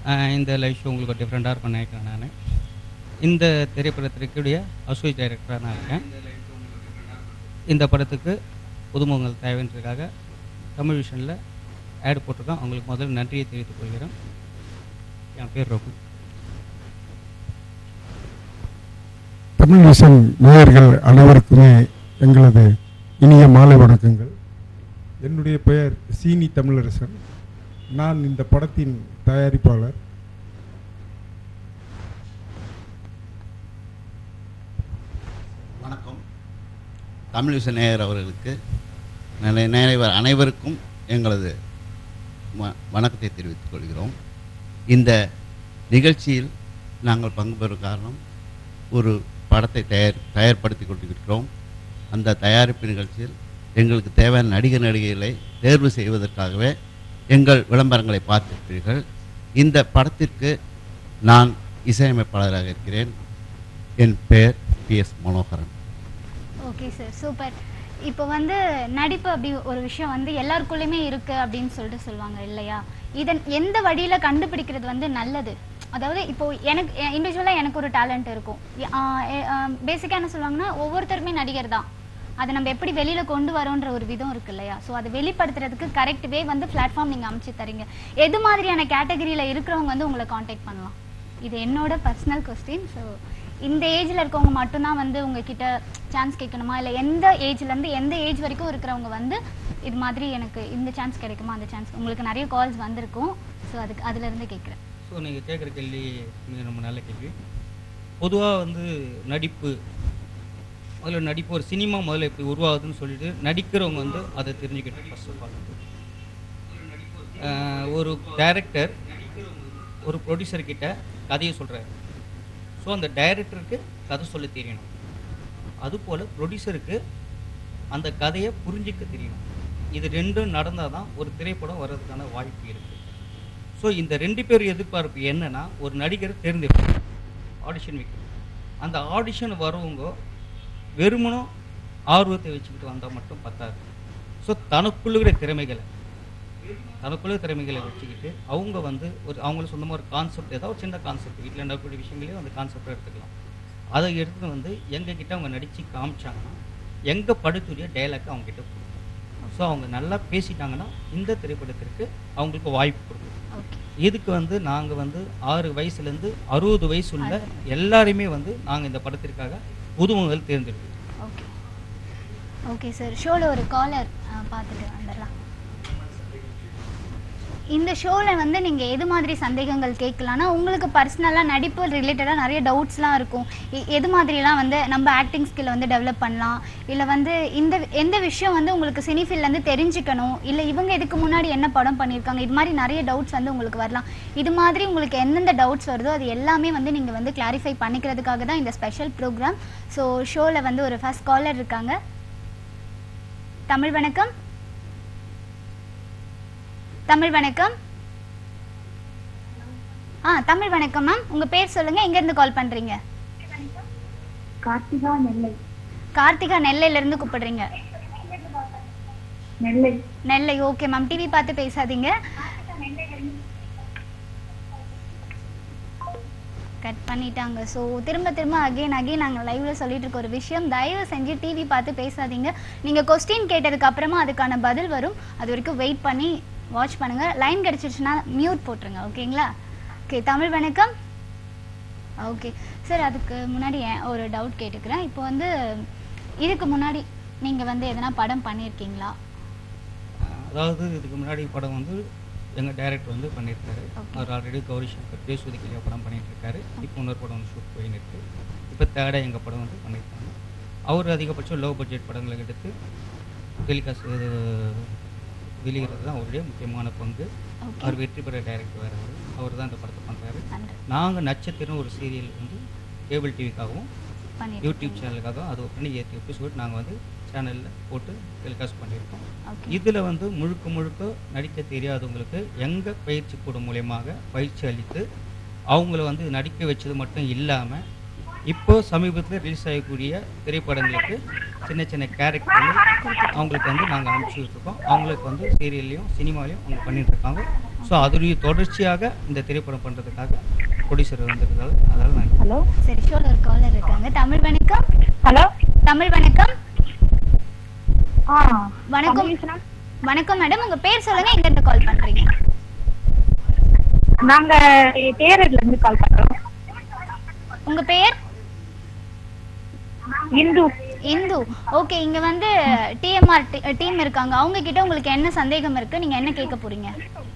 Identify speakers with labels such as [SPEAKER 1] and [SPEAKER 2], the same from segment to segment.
[SPEAKER 1] ஆஹ் இந்த life show உங்களுக்கு டிஃப்ரெண்ட்டாக இருக்கும்னு நினைக்கிறேன் நான் இந்த திரைப்படத்திற்குடைய அசோசியேட் டைரக்டராக நான் இருக்கேன் இந்த படத்துக்கு புதுமுகங்கள் தேவைன்றதுக்காக தமிழ் விஷனில் ஆட் போட்டிருக்கோம் அவங்களுக்கு முதல்ல நன்றியை தெரிவித்துக் கொள்கிறேன் என் பேர் ரகு
[SPEAKER 2] தமிழ் விஷன் நேயர்கள் அனைவருக்குமே எங்களது இனிய மாலை வணக்கங்கள் என்னுடைய பெயர் சீனி தமிழரசன் நான் இந்த படத்தின் தயாரிப்பாளர்
[SPEAKER 3] வணக்கம் தமிழிசை நேயர் அவர்களுக்கு நிலை- நேயர் அனைவருக்கும் எங்களது வ- வணக்கத்தை தெரிவித்துக் கொள்கிறோம் இந்த நிகழ்ச்சியில் நாங்கள் பங்கு பெறும் காரணம் ஒரு படத்தை தயார் தயார்படுத்தி கொண்டிருக்கிறோம் அந்த தயாரிப்பு நிகழ்ச்சியில் எங்களுக்கு தேவையான நடிகர் நடிகைகளை தேர்வு செய்வதற்காகவே எங்கள் விளம்பரங்களை பார்த்திருப்பீர்கள் இந்த படத்திற்கு நான் இசையமைப்பாளராக இருக்கிறேன் என் பெயர் P S Manoharan
[SPEAKER 4] okay sir super இப்போ வந்து நடிப்பு அப்படி ஒரு விஷயம் வந்து எல்லாருக்குள்ளேயுமே இருக்கு அப்படின்னு சொல்லிட்டு சொல்லுவாங்க இல்லையா இதன் எந்த வழியில கண்டுபிடிக்கிறது வந்து நல்லது அதாவது இப்போ எனக்கு இண்டிவிஜுவலாக எனக்கு ஒரு டேலண்ட் இருக்கும் பேசிக்காக என்ன சொல்லுவாங்கன்னா ஒவ்வொருத்தருமே நடிகர் தான் அதை நம்ம எப்படி வெளியில கொண்டு வரோன்ற ஒரு விதம் இருக்கு இல்லையா ஸோ அதை வெளிப்படுத்துறதுக்கு கரெக்ட் வே வந்து பிளாட்ஃபார்ம் நீங்க அமைச்சு தரீங்க எது மாதிரியான கேட்டகரியில இருக்கிறவங்க வந்து உங்களை காண்டாக்ட் பண்ணலாம் இது என்னோட பர்சனல் கொஸ்டின் ஸோ இந்த ஏஜ்ல இருக்கவங்க மட்டும்தான் வந்து உங்ககிட்ட சான்ஸ் கேட்கணுமா இல்லை எந்த ஏஜ்ல இருந்து எந்த ஏஜ் வரைக்கும் இருக்கிறவங்க வந்து இது மாதிரி எனக்கு இந்த சான்ஸ் கிடைக்குமா அந்த சான்ஸ் உங்களுக்கு நிறைய கால்ஸ் வந்திருக்கும் ஸோ அதுக்கு அதுல இருந்து கேட்குறேன்
[SPEAKER 1] ஸோ நீங்கள் கேட்குற கேள்வி மிக ரொம்ப நல்ல கேள்வி பொதுவாக வந்து நடிப்பு முதல்ல நடிப்பு ஒரு சினிமா முதல்ல எப்படி உருவாகுதுன்னு சொல்லிட்டு நடிக்கிறவங்க வந்து அதை தெரிஞ்சுக்கிட்டோம் ஃபர்ஸ்ட் ஆஃப் ஆல் ஒரு டைரக்டர் ஒரு ப்ரொடியூசர் கிட்ட கதையை சொல்கிறாரு ஸோ அந்த டைரக்டருக்கு கதை சொல்ல தெரியணும் அதுபோல் ப்ரொடியூசருக்கு அந்த கதையை புரிஞ்சிக்க தெரியணும் இது ரெண்டும் நடந்தால் தான் ஒரு திரைப்படம் வர்றதுக்கான வாய்ப்பு இருக்குது ஸோ இந்த ரெண்டு பேர் எதிர்பார்ப்பு என்னன்னா ஒரு நடிகர் தேர்ந்தெடுக்கணும் ஆடிஷன் வைக்கணும் அந்த ஆடிஷன் வரவங்க வெறுமனும் ஆர்வத்தை வச்சுக்கிட்டு வந்தால் மட்டும் பத்தாது ஸோ தனக்குள்ளுகிற திறமைகளை தனக்குள்ள திறமைகளை வச்சுக்கிட்டு அவங்க வந்து ஒரு அவங்களுக்கு சொந்தமாக ஒரு கான்செப்ட் ஏதாவது ஒரு சின்ன கான்செப்ட் வீட்டில் நடக்கக்கூடிய விஷயங்களையும் அந்த கான்செப்டை எடுத்துக்கலாம் அதை எடுத்துட்டு வந்து எங்கள் கிட்ட அவங்க நடித்து காமிச்சாங்கன்னா எங்கள் படத்துடைய டைலாக்கை அவங்க கிட்ட கொடுக்கணும் ஸோ அவங்க நல்லா பேசிட்டாங்கன்னா இந்த திரைப்படத்திற்கு அவங்களுக்கு வாய்ப்பு கொடுக்கணும்
[SPEAKER 4] ஓகே
[SPEAKER 1] இதுக்கு வந்து நாங்கள் வந்து ஆறு வயசுலேருந்து அறுபது வயசு உள்ள எல்லாரையுமே வந்து நாங்கள் இந்த படத்திற்காக புதுமுகங்கள் தேர்ந்தெடுக்கிறோம்
[SPEAKER 4] ஓகே ஓகே சார் ஷோவில் ஒரு காலர் பார்த்துட்டு வந்துடலாம் இந்த ஷோவில் வந்து நீங்கள் எது மாதிரி சந்தேகங்கள் கேட்கலாம்னா உங்களுக்கு பர்சனலாக நடிப்பு ரிலேட்டடாக நிறைய டவுட்ஸ்லாம் இருக்கும் எ- எது மாதிரிலாம் வந்து நம்ம ஆக்டிங் ஸ்கில் வந்து டெவலப் பண்ணலாம் இல்லை வந்து இந்த எந்த விஷயம் வந்து உங்களுக்கு சினிஃபீல்ட்லேருந்து தெரிஞ்சுக்கணும் இல்லை இவங்க இதுக்கு முன்னாடி என்ன படம் பண்ணியிருக்காங்க இது மாதிரி நிறைய டவுட்ஸ் வந்து உங்களுக்கு வரலாம் இது மாதிரி உங்களுக்கு எந்தெந்த டவுட்ஸ் வருதோ அது எல்லாமே வந்து நீங்கள் வந்து கிளாரிஃபை பண்ணிக்கிறதுக்காக தான் இந்த ஸ்பெஷல் ப்ரோக்ராம் ஸோ ஷோவில் வந்து ஒரு ஃபர்ஸ்ட் காலர் இருக்காங்க தமிழ் வணக்கம் தமிழ் வணக்கம் ஆ தமிழ் வணக்கம் மேம் உங்க பேர் சொல்லுங்க எங்க இருந்து கால் பண்றீங்க
[SPEAKER 5] கார்த்திகா நெல்லை
[SPEAKER 4] கார்த்திகா நெல்லையில இருந்து கூப்பிடுறீங்க
[SPEAKER 5] Nellai
[SPEAKER 4] Nellai okay ma'am TV பார்த்து பேசாதீங்க கட் பண்ணிட்டாங்க ஸோ திரும்ப திரும்ப அகைன் அகைன் நாங்கள் லைவ்ல சொல்லிட்டு இருக்க ஒரு விஷயம் தயவு செஞ்சு டிவி பார்த்து பேசாதீங்க நீங்க கொஸ்டின் கேட்டதுக்கு அப்புறமா அதுக்கான பதில் வரும் அது வரைக்கும் வெயிட் பண்ணி வாட்ச் பண்ணுங்க லைன் கிடைச்சிருச்சுன்னா மியூட் போட்டுருங்க ஓகேங்களா ஓகே தமிழ் வணக்கம் ஓகே சார் அதுக்கு முன்னாடி ஏன் ஒரு டவுட் கேட்டுக்கிறேன் இப்போ வந்து இதுக்கு முன்னாடி நீங்க வந்து எதனா படம் பண்ணியிருக்கீங்களா
[SPEAKER 1] அதாவது இதுக்கு முன்னாடி படம் வந்து எங்கள் டைரக்டர் வந்து பண்ணியிருக்காரு
[SPEAKER 4] Okay.
[SPEAKER 1] அவர் ஆல்ரெடி கௌரி சங்கர் பேசுவதி கிளியா படம் பண்ணிட்டு இருக்காரு இப்போ இன்னொரு படம் வந்து ஷூட் போயின்னு இருக்கு இப்போ தேர்டாக எங்கள் படம் வந்து பண்ணியிருக்காங்க அவர் அதிகபட்சம் லோ பட்ஜெட் படங்களை எடுத்து டெலிகாஸ்ட் வெளியிடுறது தான் அவருடைய முக்கியமான பங்கு
[SPEAKER 4] ஓகே
[SPEAKER 1] அவர் வெற்றி பெற டைரக்டர் வேறு அவர் அவர் தான் இந்த படத்தை பண்ணுறாரு
[SPEAKER 4] நன்றி
[SPEAKER 1] நாங்கள் நட்சத்திரம் ஒரு சீரியல் வந்து கேபிள் டிவிக்காகவும்
[SPEAKER 4] பண்ணிட்டு
[SPEAKER 1] யூடியூப் சேனலுக்காகவும் அது பண்ணி ஏற்றி எபிசோட் நாங்கள் வந்து சேனலில் போட்டு டெலிகாஸ்ட் பண்ணியிருக்கோம்
[SPEAKER 4] ஓகே
[SPEAKER 1] இதில் வந்து முழுக்க முழுக்க நடிக்க தெரியாதவங்களுக்கு எங்கள் பயிற்சி கூடம் மூலியமாக பயிற்சி அளித்து அவங்கள வந்து நடிக்க வச்சது மட்டும் இல்லாமல் இப்போ சமீபத்தில் ரிலீஸ் ஆகக்கூடிய திரைப்படங்களுக்கு சின்ன சின்ன கேரக்டர்கள் அவங்களுக்கு வந்து நாங்கள் அனுப்பிச்சி விட்ருக்கோம் அவங்களுக்கு வந்து சீரியல்லையும் சினிமாலையும் அவங்க பண்ணிட்டு இருக்காங்க ஸோ அதோடைய தொடர்ச்சியாக இந்த திரைப்படம் பண்ணுறதுக்காக ப்ரொடியூசர் வந்திருந்தால் அதனால் நான்
[SPEAKER 5] ஹலோ
[SPEAKER 4] சரி ஷோல ஒரு காலர் இருக்காங்க தமிழ் வணக்கம்
[SPEAKER 5] ஹலோ
[SPEAKER 4] தமிழ் வணக்கம்
[SPEAKER 5] ஆ
[SPEAKER 4] வணக்கம்.
[SPEAKER 5] தமிழேசனா?
[SPEAKER 4] வணக்கம் மேடம் உங்க பேர் சொல்லுங்க எங்க இருந்து கால் பண்றீங்க
[SPEAKER 5] நாங்க தேரட்ல இருந்து கால் பண்றோம்
[SPEAKER 4] உங்க பேர்
[SPEAKER 5] இந்து
[SPEAKER 4] இந்து ஓகே இங்க வந்து டிஎம்ஆர் டீம் இருக்காங்க அவங்க கிட்ட உங்களுக்கு என்ன சந்தேகம் இருக்கு நீங்க என்ன கேட்க போறீங்க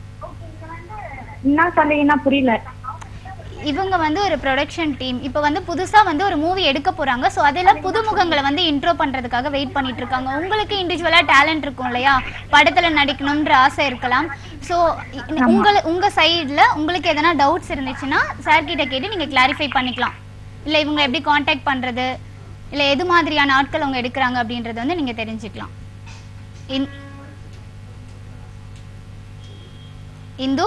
[SPEAKER 5] என்ன சொன்னீங்கன்னா புரியல
[SPEAKER 4] இவங்க வந்து ஒரு ப்ரொடக்ஷன் டீம் இப்போ வந்து புதுசா வந்து ஒரு மூவி எடுக்க போறாங்க ஸோ அதில் புதுமுகங்களை வந்து இன்ட்ரோ பண்றதுக்காக வெயிட் பண்ணிட்டு இருக்காங்க உங்களுக்கு இண்டிவிஜுவலா டேலண்ட் இருக்கும் இல்லையா படத்துல நடிக்கணும்ன்ற ஆசை இருக்கலாம் ஸோ உங்கள உங்க சைடுல உங்களுக்கு எதனா டவுட்ஸ் இருந்துச்சுன்னா சார் கிட்ட கேட்டு நீங்க கிளாரிஃபை பண்ணிக்கலாம் இல்ல இவங்க எப்படி காண்டாக்ட் பண்றது இல்ல எது மாதிரியான ஆட்கள் அவங்க எடுக்கிறாங்க அப்படின்றத வந்து நீங்க தெரிஞ்சுக்கலாம் இந்- இந்து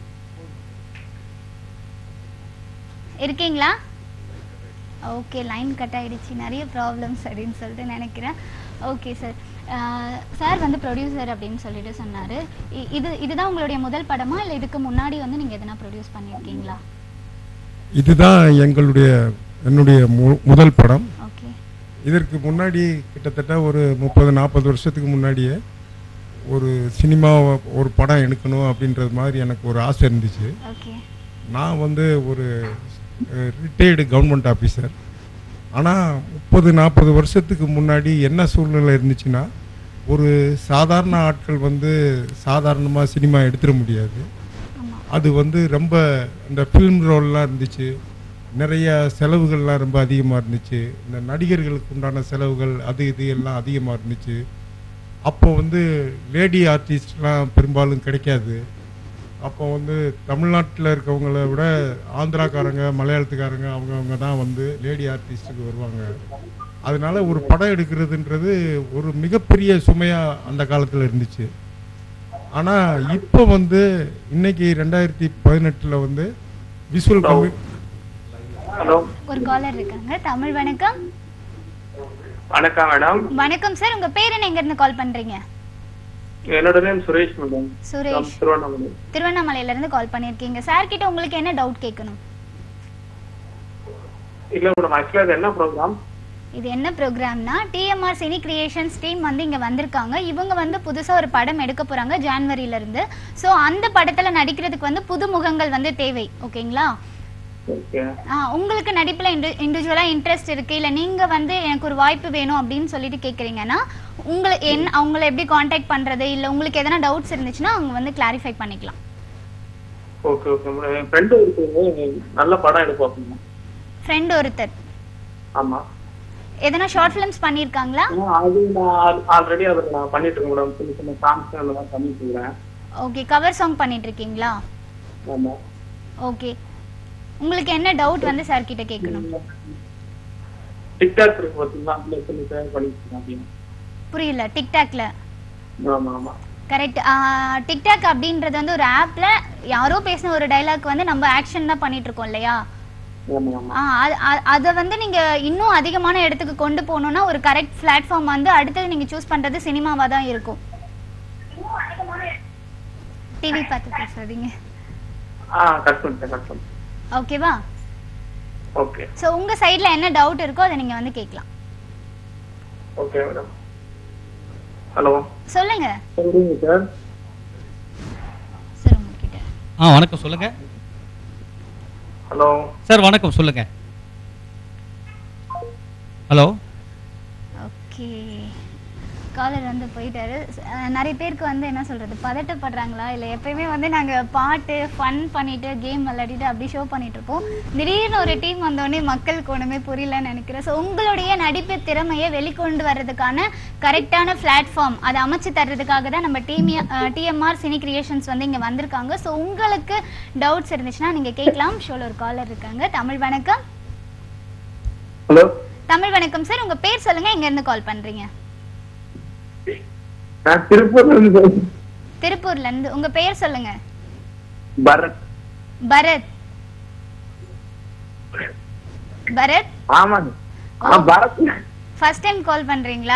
[SPEAKER 4] இருக்கீங்களா ஓகே லைன் கட் ஆயிடுச்சு நிறைய ப்ராப்ளம்ஸ் அப்படின்னு சொல்லிட்டு நினைக்கிறேன் ஓகே சார் சார் வந்து ப்ரொடியூசர் அப்படின்னு சொல்லிட்டு சொன்னார் இது இதுதான் உங்களுடைய முதல் படமா இல்லை இதுக்கு முன்னாடி வந்து நீங்கள் எதனா ப்ரொடியூஸ் பண்ணியிருக்கீங்களா
[SPEAKER 2] இதுதான் எங்களுடைய என்னுடைய மு- முதல் படம்
[SPEAKER 4] ஓகே
[SPEAKER 2] இதற்கு முன்னாடி கிட்டத்தட்ட ஒரு முப்பது நாற்பது வருஷத்துக்கு முன்னாடியே ஒரு சினிமா ஒரு படம் எடுக்கணும் அப்படின்றது மாதிரி எனக்கு ஒரு ஆசை இருந்துச்சு
[SPEAKER 4] ஓகே
[SPEAKER 2] நான் வந்து ஒரு ரிட்டையர்டு கவர்மெண்ட் ஆஃபீஸர் ஆனால் முப்பது நாற்பது வருஷத்துக்கு முன்னாடி என்ன சூழ்நிலை இருந்துச்சுன்னா ஒரு சாதாரண ஆட்கள் வந்து சாதாரணமாக சினிமா எடுத்துட முடியாது
[SPEAKER 4] ஆமாம்
[SPEAKER 2] அது வந்து ரொம்ப இந்த ஃபிலிம் ரோல்லாம் இருந்துச்சு நிறைய செலவுகள்லாம் ரொம்ப அதிகமாக இருந்துச்சு இந்த நடிகர்களுக்கு உண்டான செலவுகள் அது இது எல்லாம் அதிகமாக இருந்துச்சு அப்போ வந்து லேடி ஆர்டிஸ்ட்லாம் பெரும்பாலும் கிடைக்காது அப்போ வந்து தமிழ்நாட்டில் இருக்கவங்கள விட ஆந்திராக்காரங்க மலையாளத்துக்காரங்க அவங்க அவங்க தான் வந்து லேடி ஆர்டிஸ்ட்டுக்கு வருவாங்க அதனால ஒரு படம் எடுக்கிறதுன்றது ஒரு மிகப்பெரிய சுமையாக அந்த காலத்தில் இருந்துச்சு ஆனால் இப்போ வந்து இன்னைக்கு ரெண்டாயிரத்தி பதினெட்டில் வந்து விசுவல் கம்மி
[SPEAKER 6] ஹலோ
[SPEAKER 4] ஒரு காலர் இருக்காங்க தமிழ் வணக்கம்
[SPEAKER 6] வணக்கம் மேடம்
[SPEAKER 4] வணக்கம் சார் உங்க பேர் என்ன எங்க இருந்து கால் பண்றீங்க
[SPEAKER 6] என்னோட நேம் சுரேஷ் மேடம்
[SPEAKER 4] சுரேஷ்
[SPEAKER 6] திருவண்ணாமலை
[SPEAKER 4] திருவண்ணாமலையில இருந்து கால் பண்ணியிருக்கீங்க சார் கிட்ட உங்களுக்கு என்ன டவுட் கேட்கணும்
[SPEAKER 6] இல்ல மேடம் ஆக்சுவலா இது என்ன ப்ரோக்ராம்
[SPEAKER 4] இது என்ன ப்ரோக்ராம்னா டிஎம்ஆர் சினி கிரியேஷன்ஸ் டீம் வந்து இங்க வந்திருக்காங்க இவங்க வந்து புதுசா ஒரு படம் எடுக்க போறாங்க ஜான்வரியில இருந்து ஸோ அந்த படத்துல நடிக்கிறதுக்கு வந்து புது முகங்கள் வந்து தேவை ஓகேங்களா
[SPEAKER 6] ஓகே
[SPEAKER 4] ஆ, உங்களுக்கு நடிப்புல இண்டு இண்டிவிஜுவலா இன்ட்ரெஸ்ட் இருக்கு இல்ல நீங்க வந்து எனக்கு ஒரு வாய்ப்பு வேணும் அப்படின்னு சொல்லிட்டு கேக்குறீங்கன்னா உங்களை என்ன அவங்கள எப்படி காண்டாக்ட் பண்றது இல்ல உங்களுக்கு எதனா டவுட்ஸ் இருந்துச்சுன்னா அவங்க வந்து கிளாரிஃபை பண்ணிக்கலாம்
[SPEAKER 6] ஓகே ஓகே மேடம் என் ஃப்ரெண்டு இருக்கு நல்ல படம் எடுப்பாங்க
[SPEAKER 4] ஃப்ரெண்ட் ஒருத்தர்
[SPEAKER 6] ஆமா
[SPEAKER 4] எதனா ஷார்ட் ஃபிலிம்ஸ் பண்ணியிருக்காங்களா
[SPEAKER 6] ஆனா, அது நான் ஆல்ரெடி அதை நான் பண்ணிட்டு இருக்கேன் மேடம் சின்ன சின்ன சாங்ஸ் அந்த மாதிரி பண்ணிட்டு இருக்கிறேன்
[SPEAKER 4] ஓகே கவர் சாங் பண்ணிட்டு இருக்கீங்களா
[SPEAKER 6] ஆமா
[SPEAKER 4] ஓகே உங்களுக்கு என்ன டவுட் வந்து சார் கிட்ட கேட்கணும்
[SPEAKER 6] டிக்டாக் இருக்கு பார்த்தீங்களா அதுல சொல்லி ஷேர் பண்ணிட்டு இருக்கேன் அப்படின்னு.
[SPEAKER 4] புரியல டிக்டாக்ல
[SPEAKER 6] ஆமா ஆமா
[SPEAKER 4] கரெக்ட் டிக்டாக் அப்படின்றது வந்து ஒரு ஆப்ல யாரோ பேசின ஒரு டைலாக் வந்து நம்ம ஆக்ஷன் தான் பண்ணிட்டு இருக்கோம் இல்லையா
[SPEAKER 6] ஆமா ஆமா
[SPEAKER 4] ஆ, அது- அ- அதை வந்து நீங்க இன்னும் அதிகமான இடத்துக்கு கொண்டு போகணும்னா ஒரு கரெக்ட் பிளாட்ஃபார்ம் வந்து அடுத்தது நீங்க சூஸ் பண்றது சினிமாவா தான் இருக்கும் டிவி பார்த்து பேசாதீங்க
[SPEAKER 6] ஆ கட் பண்ணிட்டேன் கட் பண்ணிட்டேன்
[SPEAKER 4] ஓகேவா
[SPEAKER 6] ஓகே
[SPEAKER 4] ஸோ உங்க சைடுல என்ன டவுட் இருக்கோ அதை நீங்க வந்து கேட்கலாம்
[SPEAKER 6] ஓகே மேடம் ஹலோ
[SPEAKER 4] சொல்லுங்க
[SPEAKER 6] சொல்லுங்க சார்
[SPEAKER 4] சார் உங்ககிட்ட
[SPEAKER 1] ஆ வணக்கம் சொல்லுங்க
[SPEAKER 6] ஹலோ
[SPEAKER 1] சார் வணக்கம் சொல்லுங்க ஹலோ
[SPEAKER 4] ஓகே காலர் வந்து போயிட்டாரு அஹ் நிறைய பேருக்கு வந்து என்ன சொல்றது பதட்டப்படுறாங்களா இல்லை எப்பயுமே வந்து நாங்கள் பாட்டு ஃபன் பண்ணிட்டு கேம் விளையாடிட்டு அப்படி ஷோ பண்ணிட்டு இருப்போம் திடீர்னு ஒரு டீம் வந்தோடனே மக்களுக்கு ஒன்றுமே புரியலன்னு நினைக்கிறேன் ஸோ உங்களுடைய நடிப்பு திறமையை வெளிக்கொண்டு வர்றதுக்கான கரெக்டான பிளாட்ஃபார்ம் அதை அமைச்சு தர்றதுக்காக தான் நம்ம டீம் டிஎம்ஆர் சினி கிரியேஷன்ஸ் வந்து இங்கே வந்திருக்காங்க ஸோ உங்களுக்கு டவுட்ஸ் இருந்துச்சுன்னா நீங்கள் கேட்கலாம் ஷோவில் ஒரு காலர் இருக்காங்க தமிழ் வணக்கம்
[SPEAKER 6] ஹலோ
[SPEAKER 4] தமிழ் வணக்கம் சார் உங்கள் பேர் சொல்லுங்கள் எங்கேருந்து கால் பண்ணுறீங்க
[SPEAKER 6] நான் திருப்பூர்ல இருந்து பேசுறேன்.
[SPEAKER 4] திருப்பூர்ல இருந்து உங்க பெயர் சொல்லுங்க
[SPEAKER 6] பரத்
[SPEAKER 4] பரத் பரத்
[SPEAKER 6] ஆமாங்க ஆ பரத்
[SPEAKER 4] ஃபர்ஸ்ட் டைம் கால் பண்றீங்களா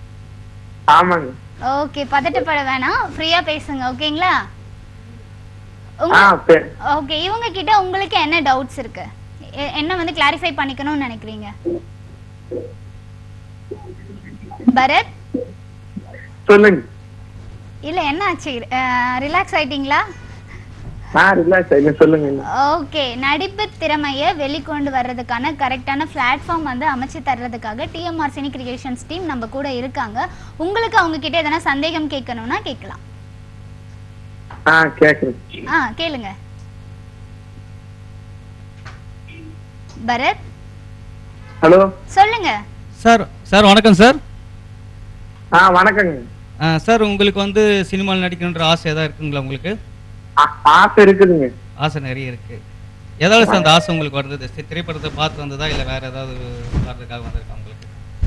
[SPEAKER 6] ஆமாங்க
[SPEAKER 4] ஓகே பதட்டப்பட வேணாம் ஃப்ரீயா பேசுங்க ஓகேங்களா உங்க
[SPEAKER 6] ஆ சரி
[SPEAKER 4] ஓகே இவங்க கிட்ட உங்களுக்கு என்ன டவுட்ஸ் இருக்கு எ- என்ன வந்து கிளாரிஃபை பண்ணிக்கணும்னு நினைக்கிறீங்க பரத்
[SPEAKER 6] சொல்லுங்க
[SPEAKER 4] இல்ல என்ன ஆச்சு ரிலாக்ஸ் ஆயிட்டீங்களா
[SPEAKER 6] ஆ ரிலாக்ஸ் ஆயிடுங்க சொல்லுங்க
[SPEAKER 4] ஓகே நடிப்பு திறமையை வெளிக்கொண்டு வர்றதுக்கான கரெக்டான பிளாட்ஃபார்ம் வந்து அமைச்சு தர்றதுக்காக டிஎம்ஆர் சினி கிரியேஷன்ஸ் டீம் நம்ம கூட இருக்காங்க உங்களுக்கு அவங்க கிட்ட எதனா சந்தேகம் கேட்கணும்னா கேட்கலாம்
[SPEAKER 6] ஆ கேக்குறேன்
[SPEAKER 4] ஆ கேளுங்க பரத்
[SPEAKER 6] ஹலோ
[SPEAKER 4] சொல்லுங்க
[SPEAKER 1] சார் சார் வணக்கம் சார்
[SPEAKER 6] ஆ வணக்கங்க
[SPEAKER 1] ஆ, சார் உங்களுக்கு வந்து சினிமாவில் நடிக்கணுன்ற ஆசை ஏதாவது இருக்குங்களா உங்களுக்கு
[SPEAKER 6] ஆ- ஆசை இருக்குதுங்க
[SPEAKER 1] ஆசை நிறைய இருக்கு ஏதாவது சார் அந்த ஆசை உங்களுக்கு வந்தது சி- திரைப்படத்தை பார்த்து வந்ததா இல்லை வேற ஏதாவது காரணத்துக்காக வந்திருக்கா உங்களுக்கு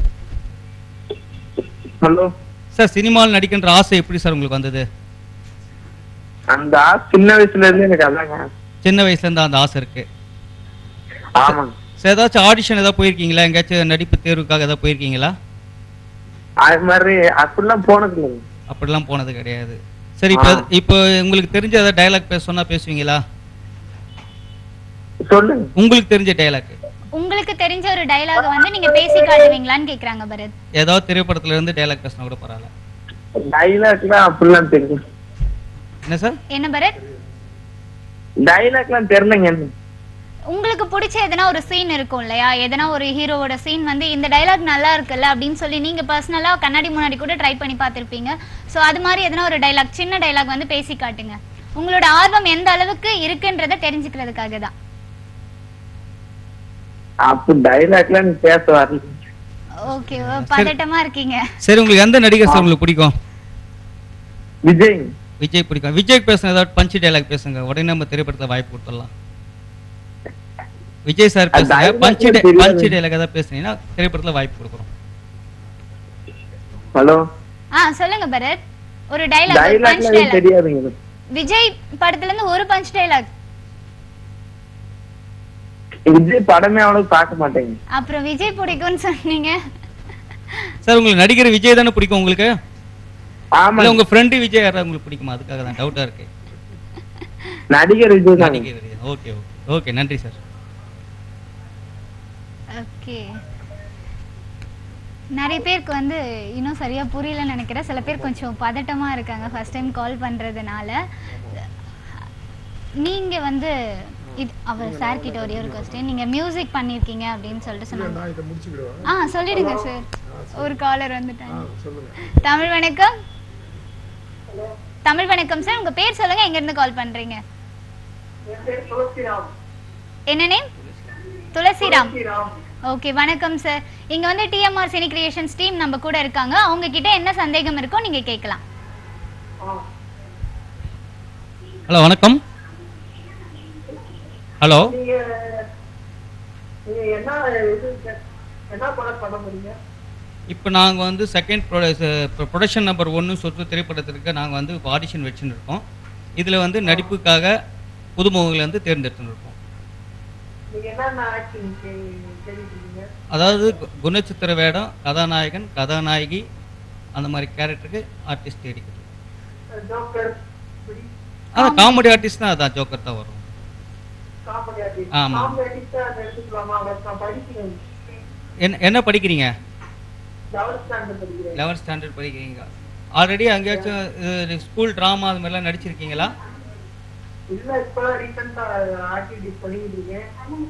[SPEAKER 6] ஹலோ
[SPEAKER 1] சார் சினிமாவில் நடிக்கின்ற ஆசை எப்படி சார் உங்களுக்கு வந்தது
[SPEAKER 6] அந்த ஆசை சின்ன வயசுல இருந்து எனக்கு அதாங்க
[SPEAKER 1] சின்ன வயசுல இருந்து அந்த ஆசை இருக்கு
[SPEAKER 6] ஆமாங்க
[SPEAKER 1] சார் ஏதாச்சும் ஆடிஷன் ஏதாவது போயிருக்கீங்களா எங்கேயாச்சும் நடிப்பு தேர்வுக்காக ஏதாவது போயிருக்கீங்களா
[SPEAKER 6] அது மாதிரி அப்படிலாம் போனது இல்லைங்க
[SPEAKER 1] அப்படிலாம் போனது கிடையாது சரி இப்போ
[SPEAKER 6] ஆ.
[SPEAKER 1] இப்போ உங்களுக்கு தெரிஞ்ச ஏதாவது டைலாக் பேச சொன்னா பேசுவீங்களா
[SPEAKER 6] சொல்லுங்க
[SPEAKER 1] உங்களுக்கு தெரிஞ்ச டைலாக்
[SPEAKER 4] உங்களுக்கு தெரிஞ்ச ஒரு டயலாக வந்து நீங்க பேசி காட்டுவீங்களான்னு கேக்குறாங்க பரத்
[SPEAKER 1] ஏதாவது திரைப்படத்துல இருந்து டைலாக் பேசினா கூட பரவாயில்ல
[SPEAKER 6] டைலாக்லாம் அப்படிலாம் தெரியும்
[SPEAKER 1] என்ன சார்
[SPEAKER 4] என்ன பரத்
[SPEAKER 6] டைலாக்லாம் தெரியலங்க என்ன
[SPEAKER 4] உங்களுக்கு பிடிச்ச எதனா ஒரு சீன் இருக்கும் இல்லையா எதனா ஒரு ஹீரோவோட சீன் வந்து இந்த டயலாக் நல்லா இருக்குல்ல அப்படின்னு சொல்லி நீங்க பர்சனலா கண்ணாடி முன்னாடி கூட ட்ரை பண்ணி பார்த்திருப்பீங்க சோ அது மாதிரி எதனா ஒரு டயலாக் சின்ன டயலாக் வந்து பேசி காட்டுங்க உங்களோட ஆர்வம் எந்த அளவுக்கு இருக்குன்றத தெரிஞ்சுக்கிறதுக்காக தான்
[SPEAKER 6] அப்ப டைலாக்லாம் எனக்கு பேச வரல
[SPEAKER 4] ஓகே பதட்டமா இருக்கீங்க
[SPEAKER 1] சரி உங்களுக்கு எந்த நடிகர் சார் உங்களுக்கு பிடிக்கும்
[SPEAKER 6] விஜய்
[SPEAKER 1] விஜய் பிடிக்கும் விஜய் பேசுன ஏதாவது பஞ்சு டைலாக் பேசுங்க உடனே நம்ம திரைப்படத்தை வாய்ப்பு கொடுத்துடலாம் விஜய் சார்
[SPEAKER 6] அது
[SPEAKER 1] பேசுங்க
[SPEAKER 6] dialogue
[SPEAKER 1] பஞ்சு
[SPEAKER 6] எனக்கு தெரியாது.
[SPEAKER 1] பஞ்சு டைலாக் ஏதாவது பேசுனீங்கன்னா திரைப்படத்துல வாய்ப்பு கொடுக்குறோம்
[SPEAKER 6] ஹலோ
[SPEAKER 4] ஆ சொல்லுங்க பரத் ஒரு டயலாக் பஞ்ச்
[SPEAKER 6] டைலாக்லாம் எனக்கு
[SPEAKER 4] டயலாக்
[SPEAKER 6] தெரியாதுங்க எனக்கு.
[SPEAKER 4] விஜய் படத்துல இருந்து ஒரு பஞ்ச் டயலாக்
[SPEAKER 6] விஜய் படமே அவ்வளவு பார்க்க மாட்டேங்க
[SPEAKER 4] அப்புறம் விஜய் பிடிக்கும்னு சொன்னீங்க
[SPEAKER 1] சார் உங்களுக்கு நடிகர் விஜய் தானே பிடிக்கும் உங்களுக்கு
[SPEAKER 6] ஆமா
[SPEAKER 1] இல்ல உங்க ஃப்ரெண்டு விஜய் யாராவது உங்களுக்கு பிடிக்குமா அதுக்காக தான் டவுட்டா இருக்கு
[SPEAKER 6] நடிகர் விஜய் தான்
[SPEAKER 1] நடிகர் விஜய் ஓகே ஓகே ஓகே நன்றி சார்
[SPEAKER 4] ஓகே நிறைய பேருக்கு வந்து இன்னும் சரியா புரியலன்னு நினைக்கிறேன் சில பேர் கொஞ்சம் பதட்டமா இருக்காங்க ஃபர்ஸ்ட் டைம் கால் பண்றதுனால நீங்க வந்து இது அவர் சார் கிட்ட ஒரே ஒரு கொஸ்டின் நீங்க மியூசிக் பண்ணிருக்கீங்க அப்படின்னு சொல்லிட்டு சொன்னாங்க
[SPEAKER 2] நான் இதை முடிச்சுக்கிடுவேன்
[SPEAKER 4] ஆ சொல்லிடுங்க சார் ஒரு காலர் வந்துட்டாங்க
[SPEAKER 2] சொல்லுங்க
[SPEAKER 4] தமிழ் வணக்கம் தமிழ் வணக்கம் சார் உங்க பேர் சொல்லுங்க எங்க இருந்து கால் பண்றீங்க என்ன நேம் துளசிராம் ஓகே வணக்கம் சார் இங்க வந்து டிஎம்ஆர் சினி கிரியேஷன்ஸ் டீம் நம்ம கூட இருக்காங்க அவங்க கிட்ட என்ன சந்தேகம் இருக்கோ நீங்க கேட்கலாம்
[SPEAKER 1] ஹலோ வணக்கம் ஹலோ இப்போ நாங்கள் வந்து செகண்ட் ப்ரொடக்ஷன் நம்பர் ஒன்று சொல்லிட்டு திரைப்படத்திற்கு நாங்கள் வந்து ஆடிஷன் வச்சுன்னு இருக்கோம் இதில் வந்து நடிப்புக்காக புதுமுகங்களை வந்து தேர்ந்தெடுத்துன்னு இருக்கோம் அதாவது கு- குணச்சித்திர வேடம் கதாநாயகன் கதாநாயகி அந்த மாதிரி கேரக்டருக்கு ஆர்டிஸ்ட் தேடிக்கிறது அதான் காமெடி ஆர்டிஸ்ட் தான் அதான் ஜோக்கர் தான் வரும் ஆமாம் என்ன என்ன படிக்கிறீங்க லெவன்த் ஸ்டாண்டர்ட் படிக்கிறீங்க ஆல்ரெடி அங்கேயாச்சும் ஸ்கூல் ட்ராமா அது மாதிரிலாம் நடிச்சிருக்கீங்களா
[SPEAKER 6] இல்ல இப்ப ரீசெண்டா ஆக்டிவிட்டிஸ் பண்ணிட்டு இருக்கேன்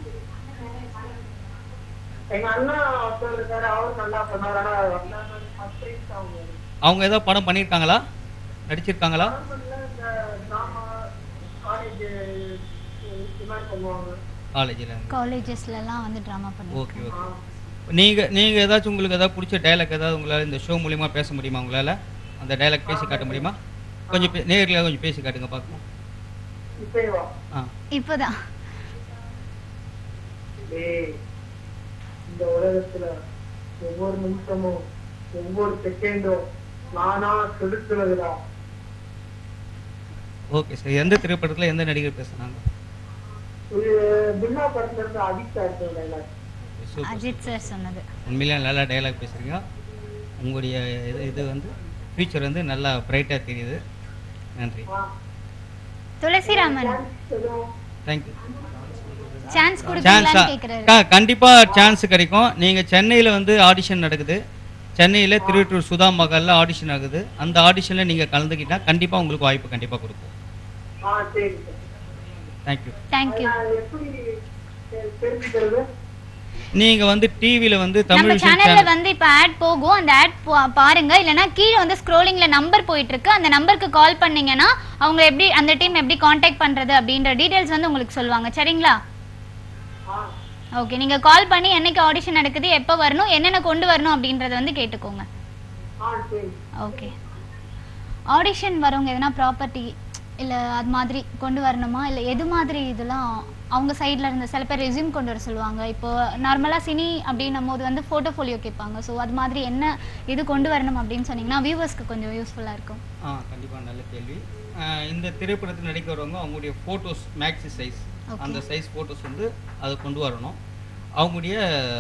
[SPEAKER 6] எங்க அண்ணா ஒருத்தர் இருக்காரு அவரும் நல்லா பண்ணாரு ஆனா ஃபர்ஸ்ட் டைம் அவங்க
[SPEAKER 1] அவங்க ஏதோ படம் பண்ணியிருக்காங்களா நடிச்சிருக்காங்களா
[SPEAKER 6] இந்த டிராமா காலேஜ் இது மாதிரி பண்ணுவாங்க
[SPEAKER 1] காலேஜில்
[SPEAKER 4] காலேஜஸ்லலாம் வந்து ட்ராமா பண்ணி
[SPEAKER 1] ஓகே ஓகே நீங்கள் நீங்கள் ஏதாச்சும் உங்களுக்கு ஏதாவது பிடிச்ச டைலாக் ஏதாவது உங்களால் இந்த ஷோ மூலிமா பேச முடியுமா உங்களால் அந்த டைலாக் பேசி காட்ட முடியுமா கொஞ்சம் பே- நேர்ல கொஞ்சம் பேசி காட்டுங்க பார்க்கலாம்
[SPEAKER 6] இப்பேவா
[SPEAKER 1] ஆ
[SPEAKER 4] இப்போதான்
[SPEAKER 6] டேய் இந்த உலகத்துல ஒவ்வொரு நிமிஷமும் ஒவ்வொரு செகண்டும் நானா செலுத்துவதுடா
[SPEAKER 1] ஓகே சார் எந்த திரைப்படத்தில் எந்த நடிகர் பேசுனாங்க
[SPEAKER 6] இது பின்னா படத்துல இருந்து அடிக்ட் ஆயிட்டு
[SPEAKER 1] சூப்பர்
[SPEAKER 4] அஜித் சார் சொன்னது
[SPEAKER 1] உண்மையிலே நல்லா டைலாக் பேசுகிறீங்க உங்களுடைய இது இது வந்து ஃபியூச்சர் வந்து நல்லா பிரைட்டாக தெரியுது நன்றி
[SPEAKER 4] துளசிராமன்
[SPEAKER 1] தேங்க்யூ
[SPEAKER 4] சான்ஸ்
[SPEAKER 1] சான்ஸா
[SPEAKER 4] கொடுக்கலாம்னு கேக்குறாரு
[SPEAKER 1] க- கண்டிப்பா சான்ஸ் கிடைக்கும் நீங்க சென்னையில வந்து ஆடிஷன் நடக்குது சென்னையில திருவற்றூர் சுதா மகால்ல ஆடிஷன் ஆகுது அந்த ஆடிஷன்ல நீங்க கலந்துக்கிட்டா கண்டிப்பா உங்களுக்கு வாய்ப்பு கண்டிப்பா கொடுப்போம்
[SPEAKER 6] ஆ சரி சார்
[SPEAKER 1] தேங்க்யூ
[SPEAKER 4] தேங்க்யூ
[SPEAKER 6] நான் எப்படி தெ- தெரிஞ்சுக்கிறது
[SPEAKER 1] நீங்க வந்து டிவில வந்து
[SPEAKER 4] நம்ம
[SPEAKER 1] தமிழ் விஷன்
[SPEAKER 4] சேனல்ல
[SPEAKER 1] சேனல்
[SPEAKER 4] வந்து இப்ப ஆட் போகும் அந்த ஆட் பாருங்க இல்லனா கீழ வந்து ஸ்க்ரோலிங்ல நம்பர் போயிட்டு இருக்கு அந்த நம்பருக்கு கால் பண்ணீங்கன்னா அவங்க எப்படி அந்த டீம் எப்படி காண்டாக்ட் பண்றது அப்படின்ற டீடைல்ஸ் வந்து உங்களுக்கு சொல்லுவாங்க சரிங்களா ஓகே நீங்க கால் பண்ணி என்னைக்கு ஆடிஷன் நடக்குது எப்போ வரணும் என்னென்ன கொண்டு வரணும் அப்படின்றத வந்து கேட்டுக்கோங்க
[SPEAKER 6] ஆ சரி
[SPEAKER 4] ஓகே ஆடிஷன் வரவங்க எதனா ப்ராப்பர்ட்டி இல்ல அது மாதிரி கொண்டு வரணுமா இல்ல எது மாதிரி இதெல்லாம் அவங்க சைடுல இருந்து சில பேர் ரெஸ்யூம் கொண்டு வர சொல்லுவாங்க இப்போ நார்மலா சினி அப்படின்னும் போது வந்து போர்ட்டோஃபோலியோ கேட்பாங்க ஸோ அது மாதிரி என்ன இது கொண்டு வரணும் அப்படின்னு சொன்னீங்கன்னா வியூவர்ஸ்க்கு கொஞ்சம் யூஸ்ஃபுல்லா இருக்கும்
[SPEAKER 1] ஆ கண்டிப்பா நல்ல கேள்வி ஆஹ் இந்த திரைப்படத்தில் நடிக்க வரவங்க அவங்களுடைய ஃபோட்டோஸ் மேக்ஸி சைஸ்
[SPEAKER 4] Okay.
[SPEAKER 1] அந்த சைஸ் ஃபோட்டோஸ் வந்து அதை கொண்டு வரணும் அவங்களுடைய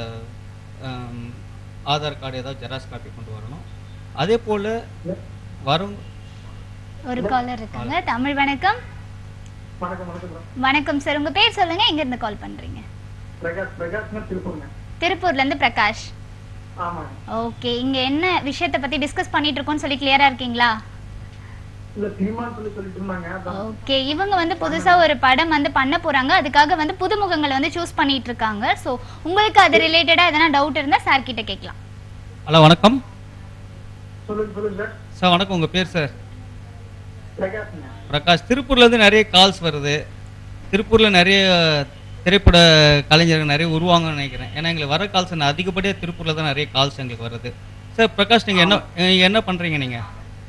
[SPEAKER 1] ஆம், ஆதார் கார்டு ஏதாவது ஜெராக்ஸ் காப்பி கொண்டு வரணும் அதே போல் வரும்
[SPEAKER 4] ஒரு காலர் இருக்காங்க தமிழ் வணக்கம்
[SPEAKER 6] வணக்கம் வணக்கம் மேடம்
[SPEAKER 4] வணக்கம் சார் உங்க பேர் சொல்லுங்க எங்க இருந்து கால் பண்றீங்க
[SPEAKER 6] பிரகாஷ் பிரகாஷ்னா திருப்பூருங்க
[SPEAKER 4] திருப்பூர்ல இருந்து பிரகாஷ்
[SPEAKER 6] ஆமாங்க
[SPEAKER 4] ஓகே இங்க என்ன விஷயத்தை பத்தி டிஸ்கஸ் பண்ணிட்டு இருக்கோம்னு சொல்லி கிளியரா இருக்கீங்களா
[SPEAKER 6] இல்ல சினிமான்னு சொல்லி சொல்லிட்டு இருந்தாங்க அதான்
[SPEAKER 4] ஓகே இவங்க வந்து புதுசா ஒரு படம் வந்து பண்ண போறாங்க அதுக்காக வந்து புதுமுகங்களை வந்து சூஸ் பண்ணிட்டு இருக்காங்க சோ உங்களுக்கு அது ரிலேட்டடா எதனா டவுட் இருந்தா சார் கிட்ட கேட்கலாம்
[SPEAKER 1] ஹலோ வணக்கம்
[SPEAKER 6] சொல்லுங்க சொல்லுங்க சார்
[SPEAKER 1] சார் வணக்கம் உங்கள் பேர் சார்
[SPEAKER 6] பிரகாஷ்ங்க
[SPEAKER 1] பிரகாஷ் திருப்பூர்லேருந்து நிறைய கால்ஸ் வருது திருப்பூரில் நிறைய திரைப்பட கலைஞர்கள் நிறைய உருவாங்கன்னு நினைக்கிறேன் ஏன்னா எங்களுக்கு வர கால்ஸ் அதிகப்படியாக திருப்பூரில் தான் நிறைய கால்ஸ் எங்களுக்கு வருது சார் பிரகாஷ் நீங்கள் என்ன அஹ் என்ன பண்ணுறீங்க நீங்கள்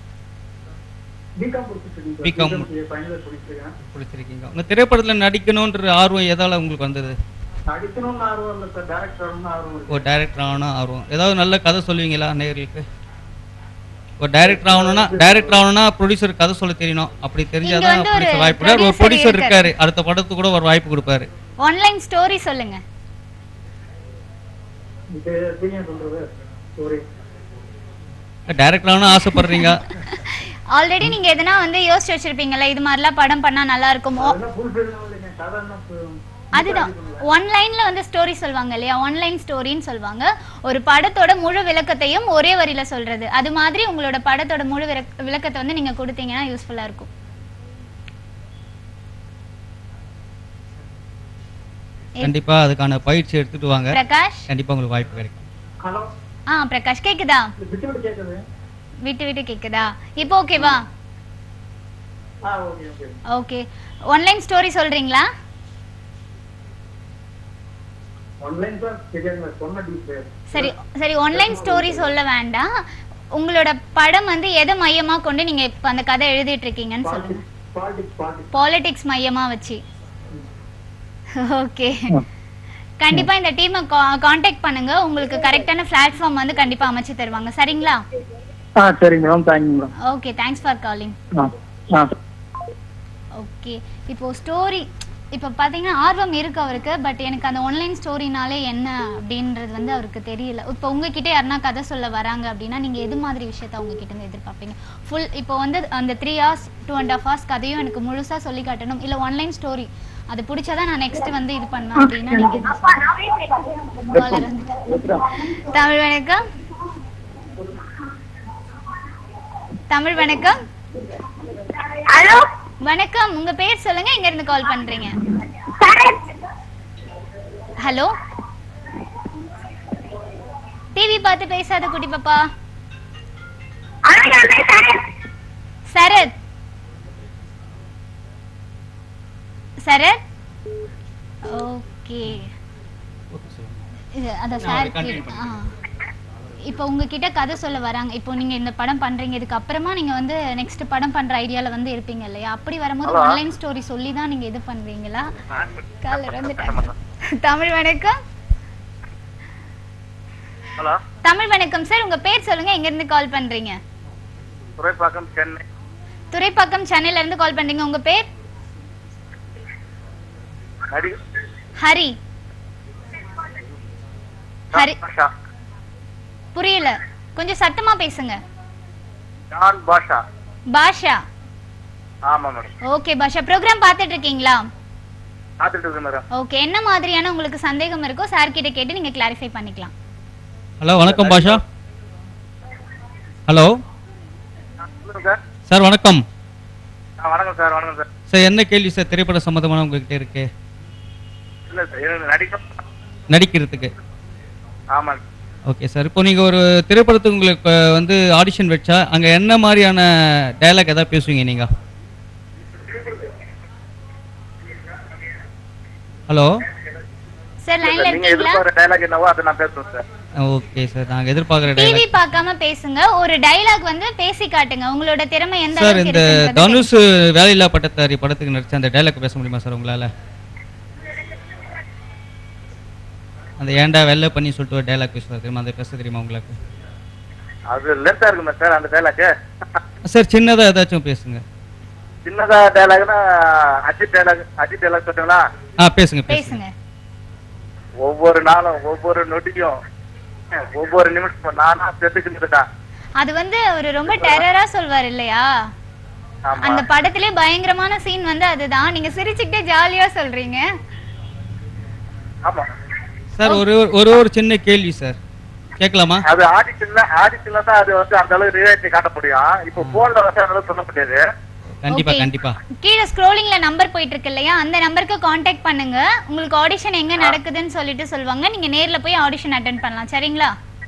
[SPEAKER 6] பிகாம் முடிச்சிருக்கீங்க சார்
[SPEAKER 1] BCom.
[SPEAKER 6] ஃபைனல் முடிச்சிருக்கேன்
[SPEAKER 1] பிடிச்சிருக்கீங்க உங்கள் திரைப்படத்தில் நடிக்கணுன்ற ஆர்வம் எதால உங்களுக்கு வந்தது
[SPEAKER 6] நடிக்கணும்னு ஆர்வம் இல்லை சார் டேரக்டர் ஆகணும்னு ஆர்வம் இருக்கு
[SPEAKER 1] ஒரு டைரக்டர் ஆகணும் ஆர்வம் ஏதாவது நல்ல கதை சொல்லுவீங்களா நேயர்களுக்கு ஒரு டைரக்டர் ஆகணும்னா டைரக்டர் ஆகணும்னா ப்ரொடியூசர் கதை சொல்ல தெரியணும் அப்படி தெரிஞ்சாதான்
[SPEAKER 4] வந்து ஒரு
[SPEAKER 1] ப்ரொடியூசர் வாய்ப்பு கொடுப்பாரு. ஒரு
[SPEAKER 4] producer
[SPEAKER 1] ப்ரொடியூசர்
[SPEAKER 4] இருக்காரு.
[SPEAKER 1] இருக்காரு அடுத்த படத்துக்கு கூட ஒரு வாய்ப்பு கொடுப்பாரு
[SPEAKER 4] ஆன்லைன் ஸ்டோரி சொல்லுங்க
[SPEAKER 6] இது எப்படிங்க சொல்றது ஸ்டோரி
[SPEAKER 1] டைரக்டர் ஆகணும் ஆசைப்படுறீங்க
[SPEAKER 4] ஆல்ரெடி நீங்க எதனா வந்து யோசிச்சு வச்சிருப்பீங்கல்ல இது மாதிரிலாம் படம் பண்ணா நல்லா இருக்குமோ
[SPEAKER 6] அதெல்லாம் ஃபுல் ஃபில் இல்லைங்க சாதாரண full-
[SPEAKER 4] அதுதான் ஒன்லைன்ல வந்து ஸ்டோரி சொல்லுவாங்க இல்லையா ஆன்லைன் ஸ்டோரின்னு சொல்லுவாங்க ஒரு படத்தோட முழு விளக்கத்தையும் ஒரே வரியில சொல்றது அது மாதிரி உங்களோட படத்தோட முழு விளக்க- விளக்கத்தை வந்து நீங்க கொடுத்தீங்கன்னா யூஸ்ஃபுல்லா இருக்கும்
[SPEAKER 1] கண்டிப்பா அதுக்கான பயிற்சி எடுத்துட்டு வாங்க
[SPEAKER 4] பிரகாஷ்
[SPEAKER 1] கண்டிப்பா உங்களுக்கு வாய்ப்பு கிடைக்கும்
[SPEAKER 6] ஹலோ
[SPEAKER 4] ஆ பிரகாஷ் கேக்குதா
[SPEAKER 6] விட்டு விட்டு கேட்குது
[SPEAKER 4] விட்டு விட்டு கேக்குதா இப்போ ஓகேவா
[SPEAKER 6] ஆ okay okay
[SPEAKER 4] okay online story சொல்றீங்களா
[SPEAKER 6] ஆன்லைன் தான் தெரியாதுங்க சொன்ன டீச்சர்
[SPEAKER 4] சரி சரி ஆன்லைன் ஸ்டோரி சொல்ல வேண்டாம் உங்களோட படம் வந்து எதை மையமா கொண்டு நீங்க இப்ப அந்த கதை எழுதிட்டு இருக்கீங்கன்னு சொல்லுங்க
[SPEAKER 6] பாலிடிக்ஸ் பாலிடிக்ஸ்
[SPEAKER 4] பாலிடிக்ஸ் மையமா வச்சு ஓகே கண்டிப்பா இந்த டீமை காண்டாக்ட் பண்ணுங்க உங்களுக்கு கரெக்டான பிளாட்ஃபார்ம் வந்து கண்டிப்பா அமைச்சு தருவாங்க சரிங்களா
[SPEAKER 6] ஆ சரிங்க madam thank you madam
[SPEAKER 4] okay thanks for calling
[SPEAKER 6] ஆ ஆ
[SPEAKER 4] ஓகே இப்போ ஸ்டோரி இப்போ பார்த்தீங்கன்னா ஆர்வம் இருக்கு அவருக்கு பட் எனக்கு அந்த ஆன்லைன் ஸ்டோரினாலே என்ன அப்படின்றது வந்து அவருக்கு தெரியல இப்போ உங்ககிட்ட யாருன்னா கதை சொல்ல வராங்க அப்படின்னா நீங்கள் எது மாதிரி விஷயத்த உங்ககிட்ட இருந்து எதிர்பார்ப்பீங்க ஃபுல் இப்போ வந்து அந்த three hours two and half hours கதையும் எனக்கு முழுசாக சொல்லி காட்டணும் இல்லை ஆன்லைன் ஸ்டோரி அது பிடிச்சாதான் நான் நெக்ஸ்ட் வந்து இது பண்ணுவேன் அப்படின்னா நீங்கள் என்ன சொல்லுவீங்க? Caller வந்துட்டாங்க. தமிழ் வணக்கம் தமிழ் வணக்கம்
[SPEAKER 5] ஹலோ
[SPEAKER 4] வணக்கம் உங்க பேர் சொல்லுங்க எங்க இருந்து கால் பண்றீங்க ஹலோ டிவி பார்த்து பேசாத குட்டி பாப்பா சரத் சரத் ஓகே
[SPEAKER 1] ஓகே சொல்லுங்க
[SPEAKER 4] இது அதான்
[SPEAKER 1] நான்
[SPEAKER 4] சார்
[SPEAKER 1] அதை continue
[SPEAKER 4] ஆ இப்போ உங்ககிட்ட கதை சொல்ல வராங்க இப்போ நீங்க இந்த படம் பண்றீங்க இதுக்கு அப்புறமா நீங்க வந்து நெக்ஸ்ட் படம் பண்ற ஐடியால வந்து இருப்பீங்க இல்லையா அப்படி வரும்போது ஆன்லைன் ஸ்டோரி சொல்லி தான் நீங்க இது பண்றீங்களா காலர் வந்துட்டாங்க தமிழ் வணக்கம்
[SPEAKER 7] ஹலோ
[SPEAKER 4] தமிழ் வணக்கம் சார் உங்க பேர் சொல்லுங்க எங்க இருந்து கால் பண்றீங்க
[SPEAKER 7] துறைப்பாக்கம் சென்னை
[SPEAKER 4] துறைப்பாக்கம் சென்னையில இருந்து கால் பண்றீங்க உங்க பேர்
[SPEAKER 7] நடி
[SPEAKER 4] ஹரி ஹரி
[SPEAKER 7] பாஷா
[SPEAKER 4] புரியல கொஞ்சம் சத்தமா பேசுங்க
[SPEAKER 7] ஜான் பாஷா
[SPEAKER 4] பாஷா
[SPEAKER 7] ஆமா மேடம்
[SPEAKER 4] ஓகே பாஷா ப்ரோக்ராம் பார்த்துட்டு இருக்கீங்களா
[SPEAKER 7] பார்த்துட்டு இருக்கேன் மேடம்
[SPEAKER 4] ஓகே என்ன மாதிரியான உங்களுக்கு சந்தேகம் இருக்கோ சார் கிட்ட கேட்டு நீங்க கிளாரிஃபை பண்ணிக்கலாம்
[SPEAKER 1] ஹலோ வணக்கம் பாஷா ஹலோ
[SPEAKER 7] சொல்லுங்க சார்
[SPEAKER 1] சார் வணக்கம்
[SPEAKER 7] ஆ வணக்கம் சார் வணக்கம் சார்
[SPEAKER 1] சார் என்ன கேள்வி சார் திரைப்பட சம்மந்தமான உங்ககிட்ட இருக்கு
[SPEAKER 7] இல்ல சார் எனக்கு நடிக்கும்
[SPEAKER 1] நடிக்கிறதுக்கு
[SPEAKER 7] ஆமா
[SPEAKER 1] ஓகே சார் இப்போ நீங்கள் ஒரு திரைப்படத்துக்கு உங்களுக்கு அஹ், வந்து ஆடிஷன் வச்சா அங்கே என்ன மாதிரியான டயலாக் எதாவது பேசுவீங்க நீங்கள் ஹலோ
[SPEAKER 4] சார் லைன்ல
[SPEAKER 7] நீங்க
[SPEAKER 4] இருக்கீங்களா
[SPEAKER 7] எதிர்பார்க்குற டைலாக் என்னவோ அதை நான் பேசுவேன் சார்
[SPEAKER 1] ஓகே சார் நாங்கள் எதிர்பார்க்குற
[SPEAKER 4] டிவி
[SPEAKER 1] டயலாக்
[SPEAKER 4] பார்க்காம பேசுங்க ஒரு டயலாக் வந்து பேசி காட்டுங்க உங்களோட திறமை எந்த
[SPEAKER 1] சார்
[SPEAKER 4] அளவுக்கு
[SPEAKER 1] இந்த
[SPEAKER 4] இருக்குன்றது
[SPEAKER 1] தனுஷ் வேலையில்லா பட்டத்தாரி படத்துக்கு நடிச்ச அந்த டைலாக் பேச முடியுமா சார் உங்களால் அந்த ஏன்டா வெள்ளை பண்ணி சொல்லிட்டு ஒரு டைலாக் பேசுவார் தெரியுமா அந்த பேச தெரியுமா உங்களுக்கு
[SPEAKER 7] அது லென்த்தா இருக்குமே சார் அந்த டைலாக்
[SPEAKER 1] சார் சின்னதாக ஏதாச்சும் பேசுங்க
[SPEAKER 7] சின்னதா டைலாக்னா அஜித் டைலாக் அஜித் டைலாக் சொல்றீங்களா
[SPEAKER 1] ஆ பேசுங்க பேசுங்க
[SPEAKER 4] பேசுங்க
[SPEAKER 7] ஒவ்வொரு நாளும் ஒவ்வொரு நொடியும் ஒவ்வொரு நிமிஷமும் நானா செத்துக்கிட்டுதான்
[SPEAKER 4] அது வந்து ஒரு ரொம்ப டெரரா சொல்வார் இல்லையா
[SPEAKER 7] ஆமா
[SPEAKER 4] அந்த படத்திலே பயங்கரமான சீன் வந்து அதுதான் நீங்க சிரிச்சுக்கிட்டே ஜாலியா சொல்றீங்க
[SPEAKER 7] ஆமா
[SPEAKER 1] சார் ஒரு ஒரு- ஒரு ஒரு சின்ன கேள்வி சார் கேட்கலாமா
[SPEAKER 7] அது ஆடிஷன்ல ஆடிஷன்ல தான் அது வந்து அந்த அளவுக்கு ரியாலிட்டி காட்ட முடியும் இப்போ போன்ல வந்து அந்த அளவுக்கு சொல்ல முடியாது
[SPEAKER 1] கண்டிப்பா
[SPEAKER 4] Okay.
[SPEAKER 1] கண்டிப்பா
[SPEAKER 4] கீழே ஸ்க்ரோலிங்ல நம்பர் போயிட்டு இருக்கு இல்லையா அந்த நம்பருக்கு காண்டாக்ட் பண்ணுங்க உங்களுக்கு ஆடிஷன் எங்க நடக்குதுன்னு சொல்லிட்டு சொல்லுவாங்க நீங்க நேர்ல போய் ஆடிஷன் அட்டென்ட் பண்ணலாம் சரிங்களா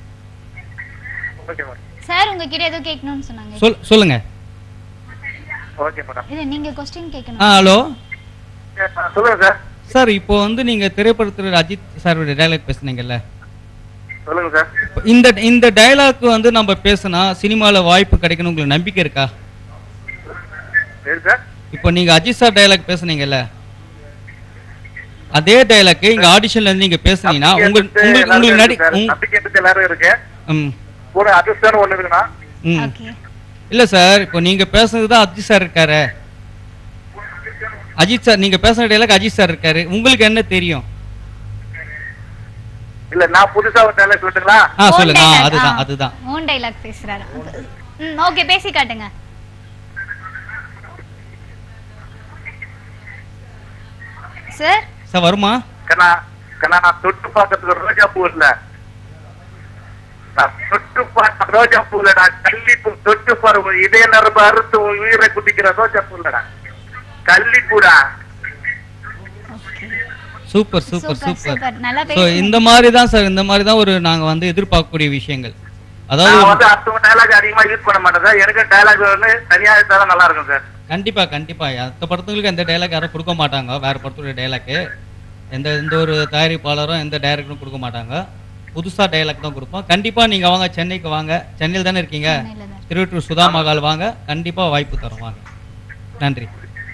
[SPEAKER 7] ஓகே மேடம்
[SPEAKER 4] சார் உங்ககிட்ட ஏதோ கேட்கணும்னு சொன்னாங்க
[SPEAKER 1] சொல் சொல்லுங்க
[SPEAKER 7] ஓகே மேடம்
[SPEAKER 4] இல்ல நீங்க கொஸ்டின்
[SPEAKER 1] ஆ
[SPEAKER 4] கேட்கணும்
[SPEAKER 1] ஹலோ
[SPEAKER 7] சொல்லுங்க சார்
[SPEAKER 1] சார் இப்போ வந்து நீங்க திரைப்படத்தில் அஜித் சாரோட டைலாக் பேசுனீங்கல்ல
[SPEAKER 7] சொல்லுங்க சார்
[SPEAKER 1] இப்ப இந்த இந்த டைலாக் வந்து நம்ம பேசினா சினிமால வாய்ப்பு கிடைக்கணும் உங்களுக்கு நம்பிக்கை இருக்கா
[SPEAKER 7] சரி சார்
[SPEAKER 1] இப்போ நீங்க அஜித் சார் டைலாக் பேசுனீங்கல்ல அதே டைலாக் இங்க ஆடிஷன்ல இருந்து நீங்க பேசுனீங்கன்னா உங்களுக்கு உங்களுக்கு உங்களுக்கு நடி உங்க-
[SPEAKER 7] நம்பிக்கை எடுத்து எல்லாரும் இருக்கு
[SPEAKER 1] ம்,
[SPEAKER 7] ஒரு அதிர்ஷ்டம் ஒண்ணு இருக்குன்னா
[SPEAKER 1] ம்.
[SPEAKER 4] ஓகே
[SPEAKER 1] இல்ல சார் இப்போ நீங்க பேசுனது தான் அஜித் சார் இருக்காரு அஜித் சார் நீங்க பேசுன டைலாக் அஜித் சார் இருக்காரு உங்களுக்கு என்ன தெரியும்
[SPEAKER 7] இல்ல நான் புதுசா ஒரு டைலாக் சொல்லட்டுங்களா
[SPEAKER 1] ஆ சொல்லுங்க ஆ, அதுதான் அதுதான்
[SPEAKER 4] ஓன் டைலாக் பேசுறாரு ம் ஓகே பேசி காட்டுங்க சார்
[SPEAKER 1] சார் வருமா
[SPEAKER 7] கண்ணா கண்ணா நான் தொட்டு பார்க்கறதுக்கு ஒரு ரோஜா பூ இல்ல நான் தொட்டு பார்க்க ரோஜா பூ இல்லடா கள்ளி பூ தொட்டு பாரு இதே நரம்பு அறுத்து உன் உயிரை குடிக்கிற ரோஜா பூ இல்லடா கள்ளி பூடா
[SPEAKER 1] super super
[SPEAKER 4] super
[SPEAKER 1] super
[SPEAKER 4] super நல்லா
[SPEAKER 1] ஸோ
[SPEAKER 4] பேசுங்க
[SPEAKER 1] இந்த மாதிரி தான் சார் இந்த மாதிரி தான் ஒரு நாங்க வந்து எதிர்பார்க்கக்கூடிய விஷயங்கள்
[SPEAKER 7] நான்
[SPEAKER 1] அதாவது
[SPEAKER 7] வந்து அடுத்தவங்க டைலாக் அதிகமா யூஸ் பண்ண மாட்டேன் சார் எனக்கு டைலாக் வந்து தனியா இருந்தா தான் நல்லா இருக்கும் சார்
[SPEAKER 1] கண்டிப்பா கண்டிப்பா அந்த படத்துங்களுக்கு எந்த டைலாக் யாரும் கொடுக்க மாட்டாங்க வேற படத்துடைய டைலாக்கு எந்த எந்த ஒரு தயாரிப்பாளரும் எந்த டைரக்டரும் கொடுக்க மாட்டாங்க புதுசா டைலாக் தான் கொடுப்போம் கண்டிப்பா நீங்க வாங்க சென்னைக்கு வாங்க சென்னையில் தானே இருக்கீங்க
[SPEAKER 4] சென்னையில தான்.
[SPEAKER 1] திருவட்டூர் சுதா மகால் வாங்க கண்டிப்பா வாய்ப்பு தரோம் வாங்க நன்றி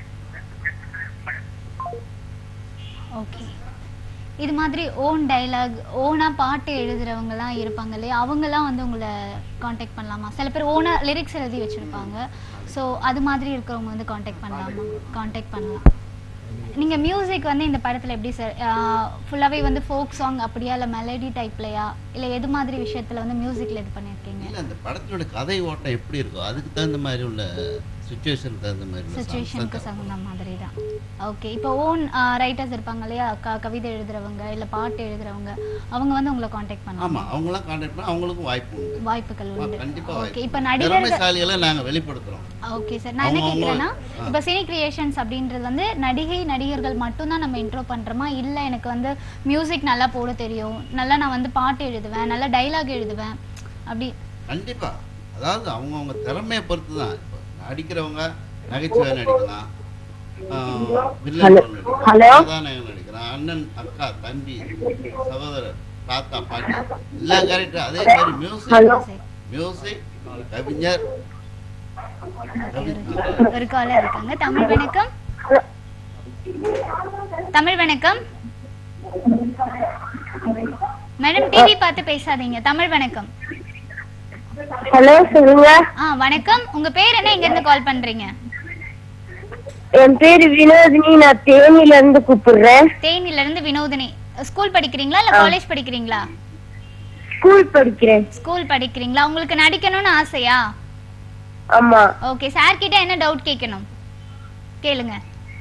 [SPEAKER 4] ஓகே இது மாதிரி ஓன் டைலாக் ஓனா பாட்டு எழுதுறவங்கலாம் இருப்பாங்க இல்லையா அவங்கலாம் வந்து உங்களை காண்டாக்ட் பண்ணலாமா சில பேர் ஓனா லிரிக்ஸ் எழுதி வச்சிருப்பாங்க ஸோ அது மாதிரி இருக்கிறவங்க வந்து காண்டாக்ட் பண்ணலாமா காண்டாக்ட் பண்ணலாம் நீங்க மியூசிக் வந்து இந்த படத்துல எப்படி சார் ஃபுல்லாவே வந்து ஃபோக் சாங் அப்படியா இல்ல மெலடி டைப்லயா இல்ல எது மாதிரி விஷயத்துல வந்து மியூசிக்ல இது பண்ணிருக்கீங்க
[SPEAKER 3] இல்ல அந்த படத்தோட கதை ஓட்டம் எப்படி இருக்கோ அதுக்கு தகுந்த மாதிரி உள்ள சுச்சுவேஷனுக்கு தகுந்த மாதிரி உள்ள songs தான்
[SPEAKER 4] சுச்சுவேஷனுக்கு
[SPEAKER 3] தேவை.
[SPEAKER 4] தகுந்த மாதிரி தான் ஓகே இப்போ ஓன் ரைட்டர்ஸ் இருப்பாங்க இல்லையா க- கவிதை எழுதுறவங்க இல்ல பாட்டு எழுதுறவங்க அவங்க வந்து உங்களை காண்டாக்ட்
[SPEAKER 3] ஆமா
[SPEAKER 4] பண்ணலாம்
[SPEAKER 3] அவங்களாம் கான்டாக்ட் பண்ணா அவங்களுக்கும் வாய்ப்பு உண்டு
[SPEAKER 4] வாய்ப்புகள்
[SPEAKER 3] ஆ,
[SPEAKER 4] உண்டு
[SPEAKER 3] கண்டிப்பா
[SPEAKER 4] ஓகே
[SPEAKER 3] வாய்ப்பு
[SPEAKER 4] இப்போ
[SPEAKER 3] உண்டு.
[SPEAKER 4] நடிகர்கள்
[SPEAKER 3] திறமைசாலிகளை நாங்க வெளிப்படுத்துறோம்
[SPEAKER 4] ஓகே சார் நான் என்ன
[SPEAKER 3] அவங்க-
[SPEAKER 4] கேட்குறேன்னா
[SPEAKER 3] ஆ.
[SPEAKER 4] இப்போ சினி கிரியேஷன்ஸ் அப்படின்றது வந்து நடிகை நடிகர்கள் மட்டும்தான் நம்ம இன்ட்ரோ பண்றோமா இல்ல எனக்கு வந்து மியூசிக் நல்லா போட தெரியும் நல்லா நான் வந்து பாட்டு எழுதுவேன் நல்லா டைலாக் எழுதுவேன் அப்படி
[SPEAKER 3] கண்டிப்பா அதாவது அவங்கவங்க திறமையை பொறுத்து தான் இப்போ நடிக்கிறவங்க நகைச்சுவை நடிக்கலாம் ஆஹ் வில்லன் ரோல் நடிக்கலாம்
[SPEAKER 5] ஹலோ.
[SPEAKER 3] கதாநாயகன் நடிக்கலாம் அண்ணன் அக்கா தம்பி சகோதரர் தாத்தா பாட்டி எல்லா கேரக்டர் அதே மாதிரி மியூசிக்
[SPEAKER 5] ஹலோ.
[SPEAKER 3] மியூசிக் கவிஞர் கவி-
[SPEAKER 4] ஒரு காலர் இருக்காங்க தமிழ் வணக்கம் தமிழ் வணக்கம் மேடம் டிவி பார்த்து பேசாதீங்க தமிழ் வணக்கம்
[SPEAKER 5] ஹலோ சொல்லுங்க
[SPEAKER 4] ஆ வணக்கம் உங்க பேர் என்ன இங்க இருந்து கால் பண்றீங்க
[SPEAKER 5] என் பேரு வினோதினி நான் தேனில இருந்து கூப்பிடுறேன்
[SPEAKER 4] தேனில இருந்து வினோதினி ஸ்கூல் படிக்கிறீங்களா இல்ல காலேஜ் படிக்கிறீங்களா
[SPEAKER 5] ஸ்கூல் படிக்கிறேன்
[SPEAKER 4] ஸ்கூல் படிக்கிறீங்களா உங்களுக்கு நடிக்கணும்னு ஆசையா
[SPEAKER 5] ஆமா
[SPEAKER 4] ஓகே சார் கிட்ட என்ன டவுட் கேட்கணும் கேளுங்க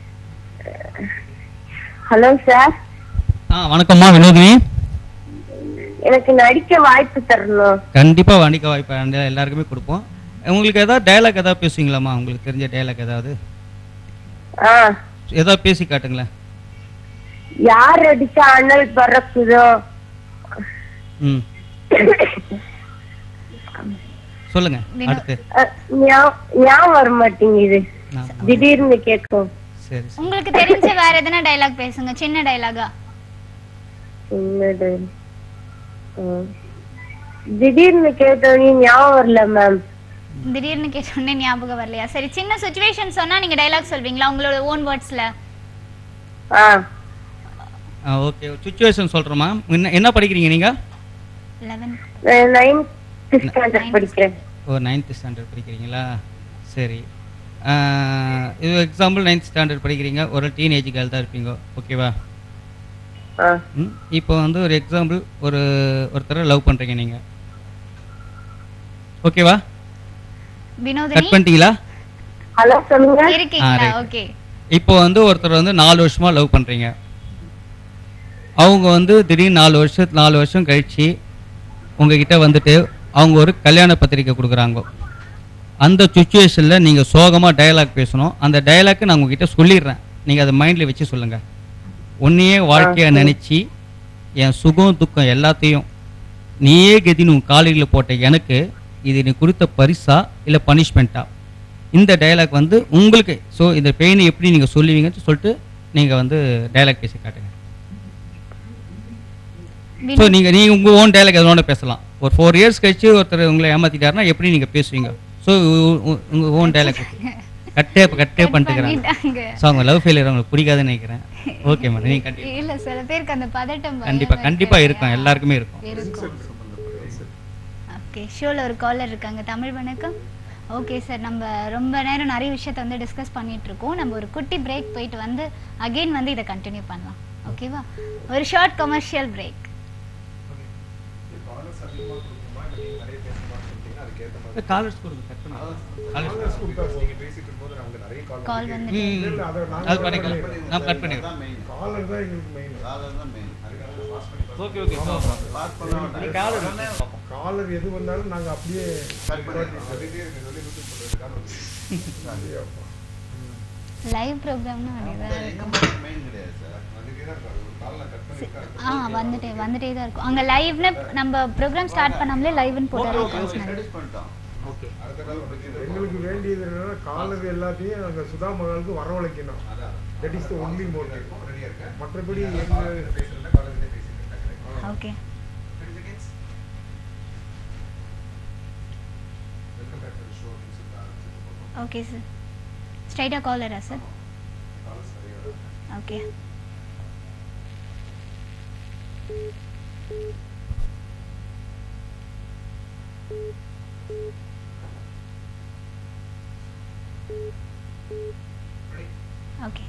[SPEAKER 5] ஹலோ சார்
[SPEAKER 1] ஆ வணக்கம்மா வினோதினி
[SPEAKER 5] எனக்கு நடிக்க வாய்ப்பு தரணும்
[SPEAKER 1] கண்டிப்பாக வணிக வாய்ப்பு அந்த எல்லாருக்குமே கொடுப்போம் உங்களுக்கு ஏதாவது டயலாக் ஏதாவது பேசுவீங்களாம்மா உங்களுக்கு தெரிஞ்ச டயலாக் ஏதாவது
[SPEAKER 5] ஆ
[SPEAKER 1] ஏதாவது பேசி காட்டுங்களேன்
[SPEAKER 5] யார் அடிச்சா அனல் பறக்குதோ
[SPEAKER 1] ம் சொல்லுங்க
[SPEAKER 4] வினோ-
[SPEAKER 1] அடுத்து
[SPEAKER 5] அஹ், ஞா- ஞாபகம் வர மாட்டேங்குது
[SPEAKER 1] நான்
[SPEAKER 5] திடீர்னு கேட்கும்
[SPEAKER 1] சரி சரி
[SPEAKER 4] உங்களுக்கு தெரிஞ்ச வேற எதனா டைலாக் பேசுங்க சின்ன டைலாகா
[SPEAKER 5] என்னது ம். திடீர்னு கேட்டோன்னே ஞாபகம் வரல மேம்
[SPEAKER 4] திடீர்னு கேட்ட உடனே ஞாபகம் வரலையா சரி சின்ன சுச்சுவேஷன் சொன்னா நீங்க டைலாக் சொல்வீங்களா உங்களோட ஓன் வேர்ட்ஸ்ல
[SPEAKER 5] ஆ
[SPEAKER 1] ஆ ஓகே சுச்சுவேஷன் சொல்கிறேம்மா என்ன என்ன படிக்கிறீங்க நீங்கள்
[SPEAKER 4] லெவன்
[SPEAKER 5] நைன்த் ஸ்டாண்டர்ட் படிக்கிறேன்
[SPEAKER 1] ஓ நைன்த்து ஸ்டாண்டர்ட் படிக்கிறீங்களா சரி ஆ, இது எக்ஸாம்பிள் நைன்த் ஸ்டாண்டர்ட் படிக்கிறீங்க ஒரு டீனேஜ் கேர்ள் தான் இருப்பீங்க ஓகேவா
[SPEAKER 5] ஆ
[SPEAKER 1] ம் இப்போ வந்து ஒரு எக்ஸாம்பிள் ஒரு ஒருத்தரை லவ் பண்ணுறீங்க நீங்கள் ஓகேவா
[SPEAKER 4] வினோதினி
[SPEAKER 1] கட் பண்ணிட்டீங்களா
[SPEAKER 5] ஹலோ சொல்லுங்க
[SPEAKER 4] இருக்கீங்களா
[SPEAKER 1] right.
[SPEAKER 4] ஓகே
[SPEAKER 1] இப்போ வந்து ஒருத்தர் வந்து நாலு வருஷமா லவ் பண்றீங்க அவங்க வந்து திடீர்னு நாலு வருஷம் நாலு வருஷம் கழிச்சு உங்ககிட்ட வந்துட்டு அவங்க ஒரு கல்யாண பத்திரிக்கை கொடுக்குறாங்க அந்த சுச்சுவேஷனில் நீங்கள் சோகமாக டயலாக் பேசணும் அந்த டயலாக்கு நான் உங்ககிட்ட சொல்லிடுறேன் நீங்கள் அதை மைண்டில் வச்சு சொல்லுங்கள் உன்னையே வாழ்க்கையாக நினச்சி என் சுகம் துக்கம் எல்லாத்தையும் நீயே கதின்னு உன் காலையில் போட்ட எனக்கு இது நீ கொடுத்த பரிசா இல்லை பனிஷ்மெண்ட்டா இந்த டயலாக் வந்து உங்களுக்கு ஸோ இந்த பெயினை எப்படி நீங்கள் சொல்லுவீங்கன்னு சொல்லிட்டு நீங்கள் வந்து டயலாக் பேசி காட்டுங்க ஸோ
[SPEAKER 4] வினோ-
[SPEAKER 1] நீங்கள் நீங்கள் உங்கள் ஓன் டயலாக் எதனோட பேசலாம் ஒரு ஃபோர் இயர்ஸ் கழிச்சு ஒருத்தர் உங்களை ஏமாத்திட்டாருன்னா எப்படி நீங்கள் பேசுவீங்க ஸோ உங்கள் ஓன் டயலாக் கட்டே கட்டே பண்ணிட்டுக்கிறாங்க
[SPEAKER 4] பண்ணிட்டாங்க.
[SPEAKER 1] ஸோ அவங்க லவ் ஃபெயிலியர் அவங்களுக்கு பிடிக்காதுன்னு நினைக்கிறேன் ஓகே மேடம் நீங்கள் கண்டிப்பாக
[SPEAKER 4] இல்ல சில பேருக்கு அந்த பதட்டம் பயம்
[SPEAKER 1] கண்டிப்பாக
[SPEAKER 4] இருக்கு
[SPEAKER 1] கண்டிப்பாக இருக்கும்
[SPEAKER 4] இல்லையா?
[SPEAKER 1] எல்லாருக்குமே இருக்கும்
[SPEAKER 4] இருக்கும் ஓகே ஷோல ஒரு காலர் இருக்காங்க தமிழ் வணக்கம் ஓகே சார் நம்ம ரொம்ப நேரம் நிறைய விஷயத்த வந்து டிஸ்கஸ் பண்ணிட்டு இருக்கோம் நம்ம ஒரு குட்டி பிரேக் போயிட்டு வந்து அகைன் வந்து இதை கண்டினியூ பண்ணலாம் ஓகேவா ஒரு ஷார்ட் கமர்ஷியல் பிரேக்
[SPEAKER 1] காலர்ஸ் கொடுங்க கட்
[SPEAKER 4] கால் வந்து
[SPEAKER 1] ம் அது பண்ணிக்கலாம் நான் கட் பண்ணிடுறேன்
[SPEAKER 2] காலர் தான் எங்களுக்கு மெயின்
[SPEAKER 1] ஓகே ஓகே நீ காலர்
[SPEAKER 2] காலர் எது வந்தாலும் நாங்க அப்படியே
[SPEAKER 4] லைவ் ப்ரோக்ராம்னா அப்படிதான் இருக்கும் ஆ வந்துட்டே வந்துட்டே தான் இருக்கும் அங்க லைவ்னு நம்ம ப்ரோக்ராம் ஸ்டார்ட் பண்ணாமலே லைவ்னு போட்டாலே இருக்கும்
[SPEAKER 2] எங்களுக்கு வேண்டியது என்னன்னா காலர் எல்லாத்தையும் நாங்க சுதா மகாலுக்கு வரவழைக்கணும் that is the only motive மற்றபடி எங்க
[SPEAKER 4] ஓகே ஓகே சார் ஸ்ட்ரைட்டாக காலரா sir okay okay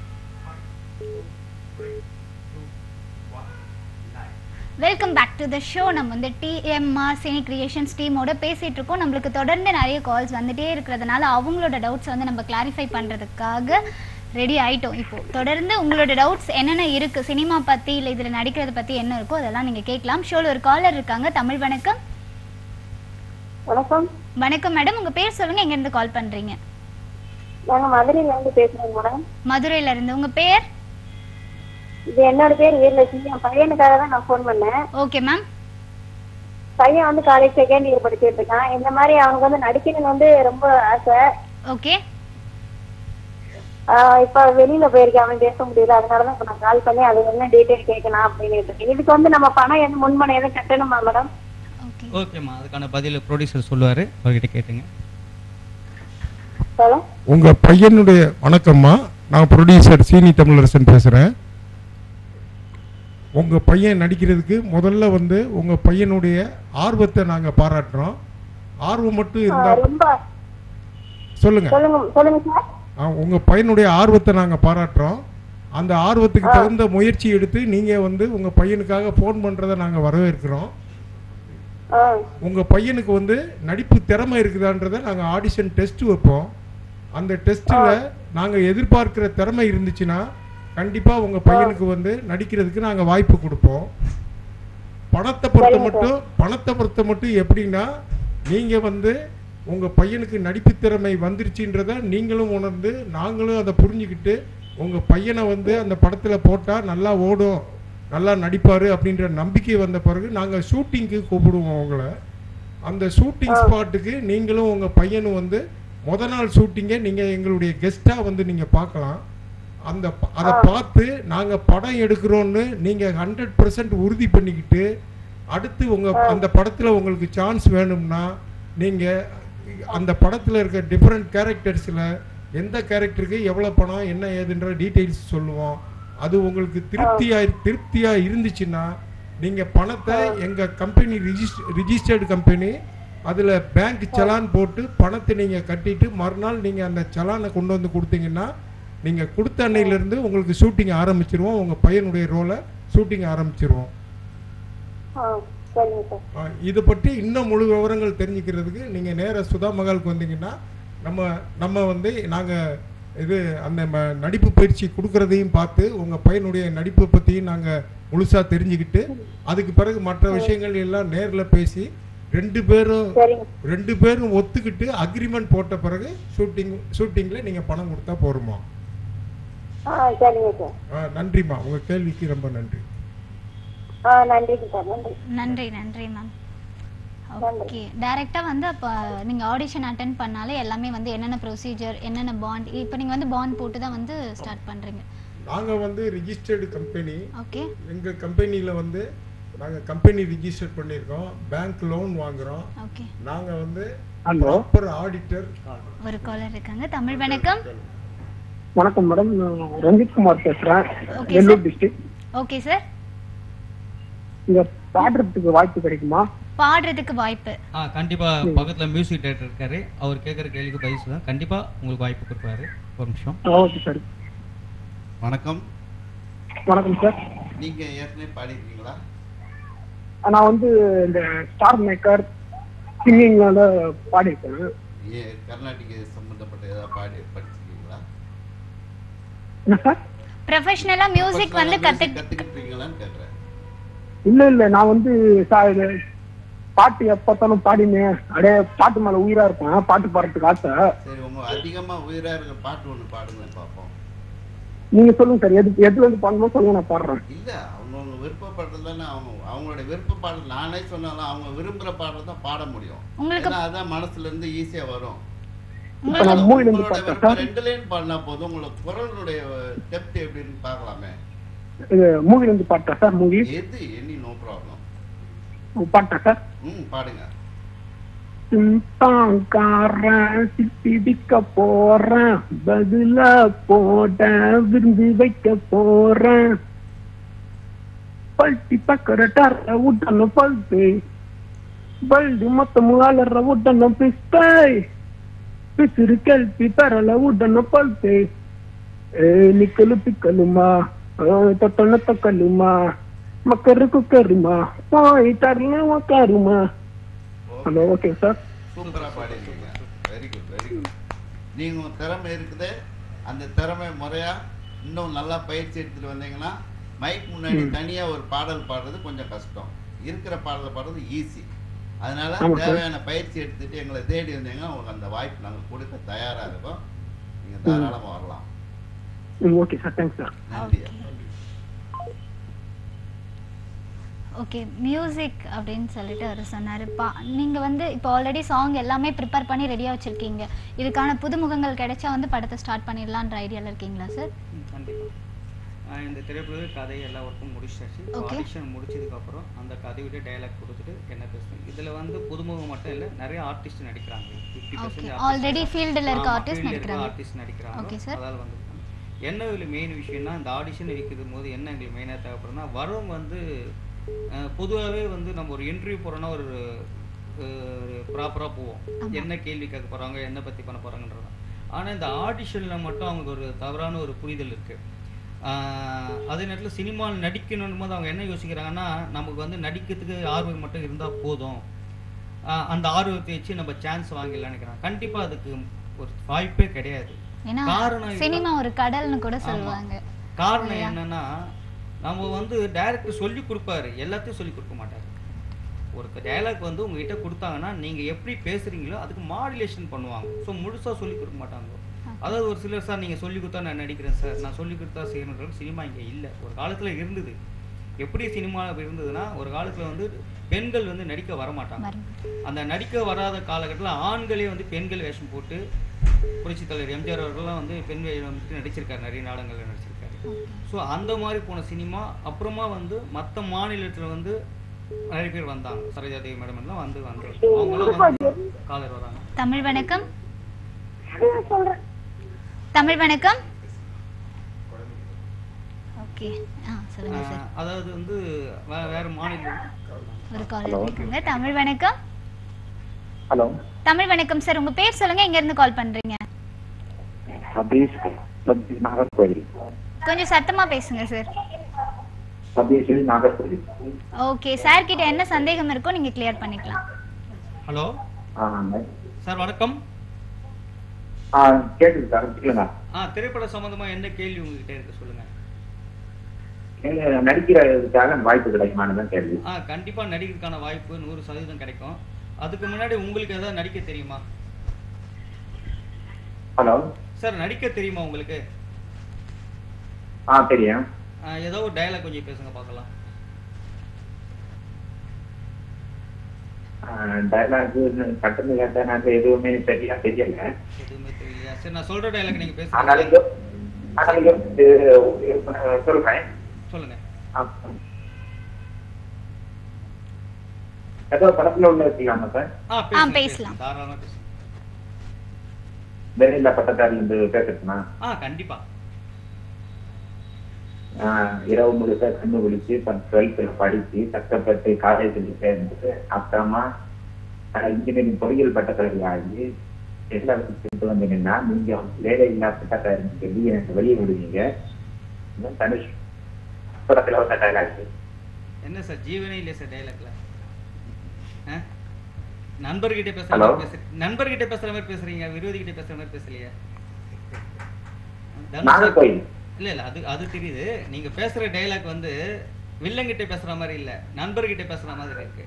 [SPEAKER 4] welcome back to the show நம்ம வந்து டிஎம்ஆர் சினி கிரியேஷன்ஸ் டீமோட பேசிட்டு இருக்கோம் நம்மளுக்கு தொடர்ந்து நிறைய கால்ஸ் வந்துட்டே இருக்கிறதுனால அவங்களோட டவுட்ஸ் வந்து நம்ம கிளாரிஃபை பண்றதுக்காக ரெடி ஆயிட்டோம் இப்போ தொடர்ந்து உங்களோட டவுட்ஸ் என்னென்ன இருக்கு சினிமா பத்தி இல்லை இதுல நடிக்கிறத பத்தி என்ன இருக்கோ அதெல்லாம் நீங்க கேட்கலாம் ஷோல ஒரு காலர் இருக்காங்க தமிழ் வணக்கம்
[SPEAKER 5] வணக்கம்
[SPEAKER 4] வணக்கம் மேடம் உங்க பேர் சொல்லுங்க எங்க இருந்து கால் பண்றீங்க
[SPEAKER 5] நாங்க மதுரையில இருந்து பேசுறோம் மேடம்
[SPEAKER 4] மதுரையில இருந்து உங்க பேர்
[SPEAKER 5] இது என்னோட பேர் வீரலட்சுமி என் பையனுக்காக தான் நான் ஃபோன் பண்ணேன்
[SPEAKER 4] ஓகே மேம்
[SPEAKER 5] பையன் வந்து காலேஜ் செகண்ட் இயர் படிச்சுட்டு இருக்கான் இந்த மாதிரி அவனுக்கு வந்து நடிக்கணும்னு வந்து ரொம்ப ஆசை
[SPEAKER 4] ஓகே
[SPEAKER 5] ஆஹ் இப்ப வெளியில போயிருக்கேன் அவன் பேச முடியல அதனாலதான் இப்ப நான் கால் பண்ணி அது என்ன டீடைல் கேட்கலாம் அப்படின்னு இருக்கேன் இதுக்கு வந்து நம்ம பணம் எதுவும் முன்பணம் எதுவும் கட்டணுமா மேடம்
[SPEAKER 4] ஓகே
[SPEAKER 1] ஓகேம்மா அதுக்கான பதில் ப்ரொடியூசர் சொல்லுவார் அவர்கிட்ட கேட்டுங்க
[SPEAKER 5] சொல்ல
[SPEAKER 2] உங்க பையனுடைய வணக்கம்மா நான் ப்ரொடியூசர் சீனி தமிழரசன் பேசுறேன் உங்க பையன் நடிக்கிறதுக்கு முதல்ல வந்து உங்க பையனுடைய ஆர்வத்தை நாங்க பாராட்டுறோம் ஆர்வம் மட்டும் இருந்தா
[SPEAKER 5] ரொம்ப
[SPEAKER 2] சொல்லுங்க
[SPEAKER 5] சொல்லுங்க சொல்லுங்க சார்
[SPEAKER 2] ஆ, உங்க பையனுடைய ஆர்வத்தை நாங்க பாராட்டுறோம் அந்த ஆர்வத்துக்கு தகுந்த முயற்சி எடுத்து நீங்க வந்து உங்க பையனுக்காக ஃபோன் பண்றதை நாங்க வரவேற்கிறோம்
[SPEAKER 5] ஆஹ்
[SPEAKER 2] உங்க பையனுக்கு வந்து நடிப்பு திறமை இருக்குதான்றதை நாங்க ஆடிஷன் டெஸ்ட் வைப்போம் அந்த டெஸ்ட்ல நாங்கள் எதிர்பார்க்கிற திறமை இருந்துச்சுன்னா கண்டிப்பாக உங்கள் பையனுக்கு வந்து நடிக்கிறதுக்கு நாங்கள் வாய்ப்பு கொடுப்போம் பணத்தை பொறுத்த
[SPEAKER 5] சரிங்க
[SPEAKER 2] மட்டும் பணத்தை பொறுத்த மட்டும் எப்படின்னா நீங்கள் வந்து உங்கள் பையனுக்கு நடிப்பு திறமை வந்துருச்சுன்றத நீங்களும் உணர்ந்து நாங்களும் அதை புரிஞ்சுக்கிட்டு உங்கள் பையனை வந்து அந்த படத்தில் போட்டால் நல்லா ஓடும் நல்லா நடிப்பார் அப்படின்ற நம்பிக்கை வந்த பிறகு நாங்கள் ஷூட்டிங்க்கு கூப்பிடுவோம் உங்களை அந்த ஷூட்டிங் ஸ்பாட்டுக்கு நீங்களும் உங்கள் பையனும் வந்து முத நாள் ஷூட்டிங்கை நீங்கள் எங்களுடைய கெஸ்ட்டாக வந்து நீங்கள் பார்க்கலாம் அந்த ப- அதை பார்த்து நாங்கள் படம் எடுக்கிறோன்னு நீங்கள் ஹண்ட்ரட் பர்சன்ட் உறுதி பண்ணிக்கிட்டு அடுத்து உங்கள் அந்த படத்தில் உங்களுக்கு சான்ஸ் வேணும்னா நீங்கள் அந்த படத்தில் இருக்க டிஃப்ரெண்ட் கேரக்டர்ஸில் எந்த கேரக்டருக்கு எவ்வளோ பணம் என்ன ஏதுன்ற டீட்டெயில்ஸ் சொல்லுவோம் அது உங்களுக்கு திருப்தியாக திருப்தியாக இருந்துச்சுன்னா நீங்கள் பணத்தை எங்கள் கம்பெனி ரிஜிஸ்ட் ரிஜிஸ்டர்டு கம்பெனி அதில் பேங்க் சலான் போட்டு பணத்தை நீங்கள் கட்டிட்டு மறுநாள் நீங்கள் அந்த சலானை கொண்டு வந்து கொடுத்தீங்கன்னா நீங்கள் கொடுத்த அன்னையிலேருந்து உங்களுக்கு ஷூட்டிங் ஆரம்பிச்சிருவோம் உங்கள் பையனுடைய ரோலை ஷூட்டிங் ஆரம்பிச்சிருவோம்
[SPEAKER 5] ஆ சரிங்க சார்
[SPEAKER 2] ஆ, இது பற்றி இன்னும் முழு விவரங்கள் தெரிஞ்சுக்கிறதுக்கு நீங்கள் நேரா சுதா மகாலுக்கு வந்தீங்கன்னா நம்ம நம்ம வந்து நாங்கள் இது அந்த ம- நடிப்பு பயிற்சி கொடுக்கறதையும் பார்த்து உங்கள் பையனுடைய நடிப்பை பற்றியும் நாங்கள் முழுசாக தெரிஞ்சுக்கிட்டு அதுக்கு பிறகு மற்ற விஷயங்கள் எல்லாம் நேரில் பேசி ரெண்டு பேரும்
[SPEAKER 5] சரிங்க
[SPEAKER 2] ரெண்டு பேரும் ஒத்துக்கிட்டு அக்ரிமெண்ட் போட்ட பிறகு ஷூட்டிங் ஷூட்டிங்கில் நீங்கள் பணம் கொடுத்தா போருமா
[SPEAKER 5] ஆ சரிங்க சார்
[SPEAKER 2] ஆ, நன்றிம்மா உங்கள் கேள்விக்கு ரொம்ப நன்றி
[SPEAKER 5] ஆ நன்றிங்க சார் நன்றி
[SPEAKER 4] நன்றி நன்றி மேம் ஓகே டைரெக்டாக வந்து அப்போ நீங்கள் ஆடிஷன் அட்டன் பண்ணாலே எல்லாமே வந்து என்னென்ன ப்ரொசீஜர் என்னென்ன பாண்ட் இப்போ நீங்கள் வந்து பாண்ட் போட்டு தான் வந்து ஸ்டார்ட் பண்ணுறீங்க
[SPEAKER 2] நாங்கள் வந்து ரிஜிஸ்டர்டு கம்பெனி
[SPEAKER 4] ஓகே
[SPEAKER 2] எங்கள் கம்பெனியில் வந்து நாங்கள் கம்பெனி ரிஜிஸ்டர் பண்ணியிருக்கோம் பேங்க் லோன் வாங்குறோம்
[SPEAKER 4] ஓகே
[SPEAKER 2] நாங்கள் வந்து
[SPEAKER 6] ஹலோ
[SPEAKER 2] ப்ராப்பர் ஆடிட்டர்
[SPEAKER 4] ஒரு காலர் இருக்காங்க தமிழ் வணக்கம்
[SPEAKER 6] வணக்கம் மேடம் நான் ரஞ்சித் குமார் பேசுறேன்
[SPEAKER 4] Okay,
[SPEAKER 6] Nellore
[SPEAKER 4] sir.
[SPEAKER 6] District
[SPEAKER 4] okay sir
[SPEAKER 6] இங்க பாடுறதுக்கு வாய்ப்பு கிடைக்குமா
[SPEAKER 4] பாடுறதுக்கு வாய்ப்பு
[SPEAKER 1] ஆ கண்டிப்பாக பக்கத்தில் மியூசிக் டைரக்டர் இருக்காரு அவர் கேட்குற கேள்விக்கு பதில் சொல்ல கண்டிப்பாக உங்களுக்கு வாய்ப்பு கொடுப்பாரு ஒரு நிமிஷம்
[SPEAKER 6] ஓகே சார்
[SPEAKER 3] வணக்கம்
[SPEAKER 6] வணக்கம் சார்
[SPEAKER 3] நீங்கள் ஏற்கனவே பாடியிருக்கீங்களா
[SPEAKER 6] நான் வந்து இந்த ஸ்டார் மேக்கர் சிங்கிங்ல பாடியிருக்கேன்
[SPEAKER 3] ஏ கர்நாடிக சம்பந்தப்பட்ட ஏதாவது பாடி படிச்சிருக்கீங்களா
[SPEAKER 6] என்ன சார்
[SPEAKER 4] ப்ரொஃபஷனலாக மியூசிக் வந்து கற்று
[SPEAKER 3] கற்றுக்கிட்டு இருக்கீங்களான்னு கேட்குறேன்
[SPEAKER 6] இல்ல இல்ல நான் வந்து சா- இது பாட்டு எப்ப பார்த்தாலும் பாடினேன் அப்படியே பாட்டு மேல உயிரா இருப்பேன் பாட்டு பாடுறதுக்கு ஆசை
[SPEAKER 3] சரி உங்க அதிகமாக உயிராக இருக்கிற பாட்டு ஒன்று பாடுங்க பார்ப்போம்
[SPEAKER 6] நீங்க சொல்லுங்க சார் எது எதுல இருந்து பாடணுமோ சொல்லுங்க நான் பாடுறேன்
[SPEAKER 3] இல்ல அவங்கவுங்க விருப்பப்படுறது தானே அவங்க அவங்களுடைய விருப்ப பாடல் நானே சொன்னாலும் அவங்க விரும்புற பாடல் தான் பாட முடியும்
[SPEAKER 4] உங்களுக்கு
[SPEAKER 3] ஏன்னா அதான் மனசுல இருந்து ஈஸியா வரும்
[SPEAKER 6] இப்ப நான் மூவில இருந்து
[SPEAKER 3] உங்களோட
[SPEAKER 6] பாட்டேன்
[SPEAKER 3] விருப்பம்
[SPEAKER 6] சார்
[SPEAKER 3] ரெண்டு லைன் பாடினா போதும் உங்களோட குரலுடைய டெப்த் எப்படின்னு பார்க்கலாமே
[SPEAKER 6] இது மூவில இருந்து பாட்டா சார் மூவி
[SPEAKER 3] எது எனி நோ ப்ராப்ளம்
[SPEAKER 6] பாட்டா சார்
[SPEAKER 3] ம் பாடுங்க
[SPEAKER 6] சிந்தாங்காரன் சிப்பிடிக்க போறேன் பதில போட விருந்து வைக்க போறேன் பல்ட்டி பக்கரட்டார உடன பல்பு பல்டி மொத்தம் அலற உடன பிஸ்தை பிசிறு கல்பி பெறல உடன பல்பு ஏ நிக்கலு பிக்கலுமா தொட்டன தக்கலுமா மக்கரு குக்கருமா போய் தரல உக்காருமா ஹலோ ஓகே சார்
[SPEAKER 3] சூப்பரா பாடிருக்கீங்க வெரி குட் வெரி குட் நீங்க உங்க திறமை இருக்குது அந்த திறமை முறையா இன்னும் நல்லா பயிற்சி எடுத்துட்டு வந்தீங்கன்னா மைக் முன்னாடி தனியா ஒரு பாடல் பாடுறது கொஞ்சம் கஷ்டம் இருக்கிற பாடல் பாடுறது ஈஸி அதனால
[SPEAKER 6] ஆமா சார்.
[SPEAKER 3] தேவையான பயிற்சி எடுத்துட்டு எங்களை தேடி வந்தீங்கன்னா உங்களுக்கு அந்த வாய்ப்பு நாங்க கொடுக்க தயாரா இருக்கோம் நீங்க தாராளமா வரலாம்
[SPEAKER 6] ஓகே சார் தேங்க்ஸ் சார்
[SPEAKER 3] நன்றி
[SPEAKER 4] ஓகே மியூசிக் அப்படின்னு சொல்லிட்டு அவர் சொன்னார் பா நீங்கள் வந்து இப்போ ஆல்ரெடி சாங் எல்லாமே ப்ரிப்பேர் பண்ணி ரெடியாக வச்சுருக்கீங்க இதுக்கான புதுமுகங்கள் கிடைச்சா வந்து படத்தை ஸ்டார்ட் பண்ணிடலான்ற ஐடியாவில் இருக்கீங்களா சார்
[SPEAKER 1] கண்டிப்பாக இந்த திரைப்பட கதை எல்லா ஒர்க்கும் முடிச்சாச்சு
[SPEAKER 4] Okay.
[SPEAKER 1] ஆடிஷன் முடிச்சதுக்கப்புறம் அந்த கதையோட டைலாக் கொடுத்துட்டு என்ன பேசுறேன் இதில் வந்து புதுமுகம் மட்டும் இல்லை நிறைய ஆர்டிஸ்ட் நடிக்கிறாங்க ஃபிஃப்டி
[SPEAKER 4] ஓகே ஆல்ரெடி ஃபீல்டில் இருக்க ஆர்டிஸ்ட் நடிக்கிறாங்க
[SPEAKER 1] ஆர்டிஸ்ட் நடிக்கிறாங்க
[SPEAKER 4] Okay, sir.
[SPEAKER 1] அதால் வந்து என்ன இதில் மெயின் விஷயம்னா இந்த ஆடிஷன் வைக்கிறது போது என்ன எங்களுக்கு மெயினாக தேவைப்படுதுன்னா வரும் வந்து பொதுவாகவே வந்து நம்ம ஒரு இன்டர்வியூ போகிறோன்னா ஒரு ப்ராப்பராக போவோம்
[SPEAKER 4] ஆமா.
[SPEAKER 1] என்ன கேள்வி கேட்க போகிறாங்க என்ன பற்றி பண்ண போகிறாங்கன்றது ஆனால் இந்த ஆடிஷனில் மட்டும் அவங்களுக்கு ஒரு தவறான ஒரு புரிதல் இருக்குது அதே நேரத்தில் சினிமாவில் நடிக்கணும் போது அவங்க என்ன யோசிக்கிறாங்கன்னா நமக்கு வந்து நடிக்கிறதுக்கு ஆர்வம் மட்டும் இருந்தால் போதும் ஆஹ் அந்த ஆர்வத்தை வச்சு நம்ம சான்ஸ் வாங்கிடலாம்னு நினைக்கிறாங்க கண்டிப்பாக அதுக்கு ஒரு வாய்ப்பே கிடையாது
[SPEAKER 4] ஏன்னா
[SPEAKER 1] காரணம் இதுதான்.
[SPEAKER 4] சினிமா ஒரு கடல்னு கூட
[SPEAKER 1] ஆமா.
[SPEAKER 4] சொல்லுவாங்க
[SPEAKER 1] காரணம்
[SPEAKER 4] இல்லையா?
[SPEAKER 1] என்னன்னா நம்ம வந்து டைரக்டர் சொல்லி கொடுப்பாரு எல்லாத்தையும் சொல்லி கொடுக்க மாட்டாரு ஒரு டயலாக் வந்து உங்ககிட்ட கொடுத்தாங்கன்னா நீங்க எப்படி பேசுறீங்களோ அதுக்கு மாடுலேஷன் பண்ணுவாங்க ஸோ முழுசா சொல்லி கொடுக்க மாட்டாங்க அதாவது ஒரு சிலர் சார் நீங்க சொல்லி கொடுத்தா நான் நடிக்கிறேன் சார் நான் சொல்லி கொடுத்தா செய்யணுன்ற சினிமா இங்க இல்ல ஒரு காலத்துல இருந்தது எப்படி சினிமா இருந்ததுன்னா ஒரு காலத்துல வந்து பெண்கள் வந்து நடிக்க வர மாட்டாங்க
[SPEAKER 4] வரும்.
[SPEAKER 1] அந்த நடிக்க வராத காலகட்டத்தில் ஆண்களே வந்து பெண்கள் வேஷம் போட்டு புரட்சித் தலைவர் எம்ஜிஆர் அவர்கள்லாம் வந்து பெண் வேஷம் வந்து நடிச்சிருக்காரு நிறைய நாடகங்களில் நடிச்சிருக்காரு ஸோ அந்த மாதிரி போன சினிமா அப்புறமா வந்து மற்ற மாநிலத்தில் வந்து நிறைய பேர் வந்தாங்க சரோஜா தேவி மேடம் எல்லாம் வந்து வந்து அவங்களாம் வந்து காலர் வராங்க
[SPEAKER 4] தமிழ் வணக்கம் தமிழ் வணக்கம் ஓகே ஆ சொல்லுங்க சார்
[SPEAKER 1] ஆஹ் அதாவது வந்து வே- வேற மாநிலம்
[SPEAKER 4] ஒரு கால் இருக்குங்க தமிழ் வணக்கம்
[SPEAKER 8] ஹலோ
[SPEAKER 4] தமிழ் வணக்கம் சார் உங்க பேர் சொல்லுங்க எங்க இருந்து கால் பண்றீங்க
[SPEAKER 8] சதீஷ் சதீஷ் நாகர்கோவில்
[SPEAKER 4] கொஞ்சம் சத்தமா பேசுங்க sir
[SPEAKER 8] Sathish Nagercoil
[SPEAKER 4] okay sir கிட்ட என்ன சந்தேகம் இருக்கோ நீங்க கிளியர் பண்ணிக்கலாம்
[SPEAKER 1] ஹலோ
[SPEAKER 8] ஆமாங்க
[SPEAKER 1] சார் வணக்கம்
[SPEAKER 8] ஆ கேக்குது சார் கேளுங்க
[SPEAKER 1] ஆ திரைப்பட சம்பந்தமா என்ன கேள்வி உங்ககிட்ட இருக்கு சொல்லுங்க
[SPEAKER 8] நீங்க நடிக்கிறதுக்காக வாய்ப்பு கிடைக்குமான்னு தான் கேள்வி
[SPEAKER 1] ஆ கண்டிப்பா நடிக்கிறதுக்கான வாய்ப்பு நூறு சதவீதம் கிடைக்கும் அதுக்கு முன்னாடி உங்களுக்கு ஏதாவது நடிக்க தெரியுமா
[SPEAKER 8] ஹலோ
[SPEAKER 1] சார் நடிக்க தெரியுமா உங்களுக்கு
[SPEAKER 8] ஆ தெரியும்
[SPEAKER 1] ஆ, ஏதோ ஒரு டயலாக் கொஞ்சம் பேசுங்க பார்க்கலாம்
[SPEAKER 8] டைலாக் கட்டணம் கேட்டேன் எனக்கு எதுவுமே சரியா தெரியல
[SPEAKER 1] எதுவுமே தெரியலையா சரி நான் சொல்ற டயலாக் நீங்க பேசுங்க
[SPEAKER 8] ஆனாலும் ஆனாலும் இது சொல்றேன்
[SPEAKER 1] சொல்லுங்க
[SPEAKER 8] ஆ. ஏதோ படத்துல உள்ள வச்சுக்கலாமா சார்
[SPEAKER 1] ஆ
[SPEAKER 4] ஆ,
[SPEAKER 1] பேசுங்க
[SPEAKER 4] பேசலாம்.
[SPEAKER 1] பேசலாம் தாராளமா பேசுங்க
[SPEAKER 8] வெளியில பட்டதாரி வந்து பேசுறதுனா
[SPEAKER 1] ஆ கண்டிப்பா
[SPEAKER 8] ஆஹ் இரவு முழுக்க கண்ணு விழிச்சு டுவெல்த்ல படிச்சு கஷ்டப்பட்டு காலேஜில் சேர்ந்துட்டு அப்புறமா இன்ஜினியரிங் பொறியியல் பட்டதாரி ஆகி எல்லாம் கொண்டு வந்தீங்கன்னா நீங்க வேலை இல்லா பட்டதாரின்னு சொல்லி எனக்கு வெளியே விடுவீங்க இன்னும் தனுஷ் படத்துல வந்த டைலாக்
[SPEAKER 1] என்ன சார் ஜீவனே இல்லையா சார் டயலாக்ல நண்பர்கிட்ட பேசுற
[SPEAKER 8] Hello?
[SPEAKER 1] மாதிரி பேசுறீங்க நண்பர்கிட்ட பேசுற மாதிரி பேசுறீங்க விரோதி கிட்ட பேசுற மாதிரி பேசலையா தனுஷ்
[SPEAKER 8] நாகர்கோயில்
[SPEAKER 1] இல்ல இல்ல அது அது தெரியுது நீங்க பேசுற டயலாக் வந்து வில்லங்கிட்ட பேசுற மாதிரி இல்ல நண்பர்கிட்ட பேசுற மாதிரி இருக்கு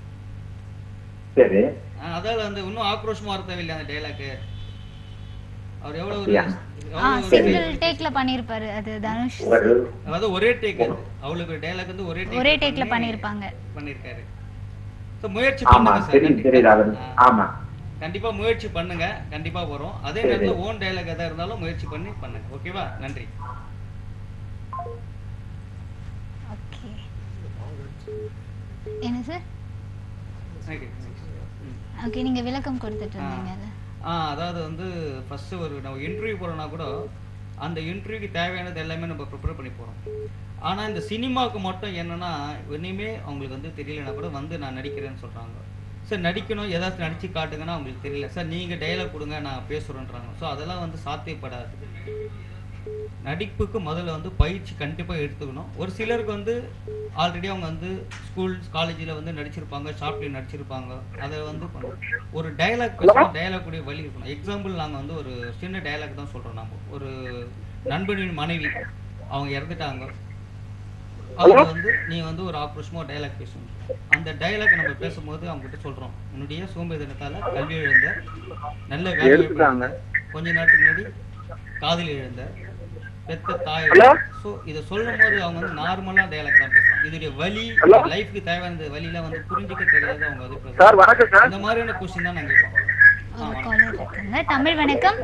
[SPEAKER 8] சரி
[SPEAKER 1] ஆ, அதாவது வந்து இன்னும் ஆக்ரோஷமா இருக்க தேவையில்லை அந்த டயலாக் அவர் எவ்வளவு ஒரு
[SPEAKER 8] அப்படியா?
[SPEAKER 4] ஆ
[SPEAKER 1] எவ்வளவு ஒரு
[SPEAKER 4] சிங்கிள் டேக்ல பண்ணிருப்பாரு அது தனுஷ்
[SPEAKER 8] ஒரு
[SPEAKER 1] அதாவது ஒரே டேக் அது அவ்வளவு டயலாக் வந்து ஒரே take
[SPEAKER 4] ஒரே டேக்ல
[SPEAKER 1] பண்ணி
[SPEAKER 4] பண்ணிருப்பாங்க
[SPEAKER 1] பண்ணிருக்காரு So, முயற்சி
[SPEAKER 8] ஆமா
[SPEAKER 1] பண்ணுங்க சார்
[SPEAKER 8] தெரியும் தெரியுது அவர்
[SPEAKER 1] ஆ.
[SPEAKER 8] ஆமா
[SPEAKER 1] கண்டிப்பா முயற்சி பண்ணுங்க கண்டிப்பா வரும் அதே
[SPEAKER 8] சரி.
[SPEAKER 1] நேரத்துல ஓன் டயலாக் எதா இருந்தாலும் முயற்சி பண்ணி பண்ணுங்க ஓகேவா நன்றி
[SPEAKER 4] ஓகே என்ன சார்
[SPEAKER 1] Thank you. ம்.
[SPEAKER 4] ஓகே நீங்க விளக்கம் கொடுத்துட்டு இருந்தீங்கல்ல
[SPEAKER 1] ஆ அதாவது வந்து ஃபர்ஸ்ட் ஒரு நம்ம இன்டர்வியூ போறோம்னா கூட அந்த இன்டர்வியூக்கு தேவையானது எல்லாமே நம்ம ப்ரிப்பேர் பண்ணி போறோம் ஆனா இந்த சினிமாவுக்கு மட்டும் என்னன்னா இனிமே அவங்களுக்கு வந்து தெரியலனா கூட வந்து நான் நடிக்கிறேன்னு சொல்றாங்க சார் நடிக்கணும் ஏதாச்சும் நடிச்சு காட்டுங்கன்னா அவங்களுக்கு தெரியல சார் நீங்க டைலாக் கொடுங்க நான் பேசுறேன்றாங்க ஸோ அதெல்லாம் வந்து சாத்தியப்படாது நடிப்புக்கு முதல்ல வந்து பயிற்சி கண்டிப்பா எடுத்துக்கணும் ஒரு சிலருக்கு வந்து ஆல்ரெடி அவங்க வந்து ஸ்கூல் காலேஜில் வந்து நடிச்சிருப்பாங்க ஷாப்லேயும் நடிச்சிருப்பாங்க அதை வந்து பண்ணணும். ஒரு டயலாக் பேசணும் டயலாக் கூடிய வழி இருக்கணும் எக்ஸாம்பிள் நாங்கள் வந்து ஒரு சின்ன டயலாக் தான் சொல்றோம் நாம ஒரு நண்பனின் மனைவி அவங்க இறந்துட்டாங்க அவங்க வந்து நீ வந்து ஒரு ஆக்ரோஷமா டயலாக் பேசணும் அந்த டயலாக் நம்ம பேசும்போது அவங்க கிட்ட சொல்றோம் உன்னுடைய சோம்பேறித்தனத்தால கல்வி இழந்த நல்ல வேலை
[SPEAKER 8] எடுத்துட்டாங்க.
[SPEAKER 1] கொஞ்ச நாட்டுக்கு முன்னாடி காதலி இழந்த பெத்த தாய்
[SPEAKER 8] Hello?
[SPEAKER 1] சோ இத சொல்லும் போது அவங்க வந்து நார்மலா டயலாக் தான் பேசுறாங்க இதோடைய வலி
[SPEAKER 8] Hello?
[SPEAKER 1] லைஃப்க்கு தேவையான வழியில வந்து புரிஞ்சுக்க தெரியாத அவங்க வந்து பேசுறாங்க.
[SPEAKER 8] சார் வணக்கம் சார்
[SPEAKER 1] இந்த மாதிரியான கொஸ்டின் தான் நாங்க கேட்போம் ஆ,
[SPEAKER 4] ஒரு
[SPEAKER 1] வணக்கம்.
[SPEAKER 4] காலர் இருக்காங்க தமிழ் வணக்கம்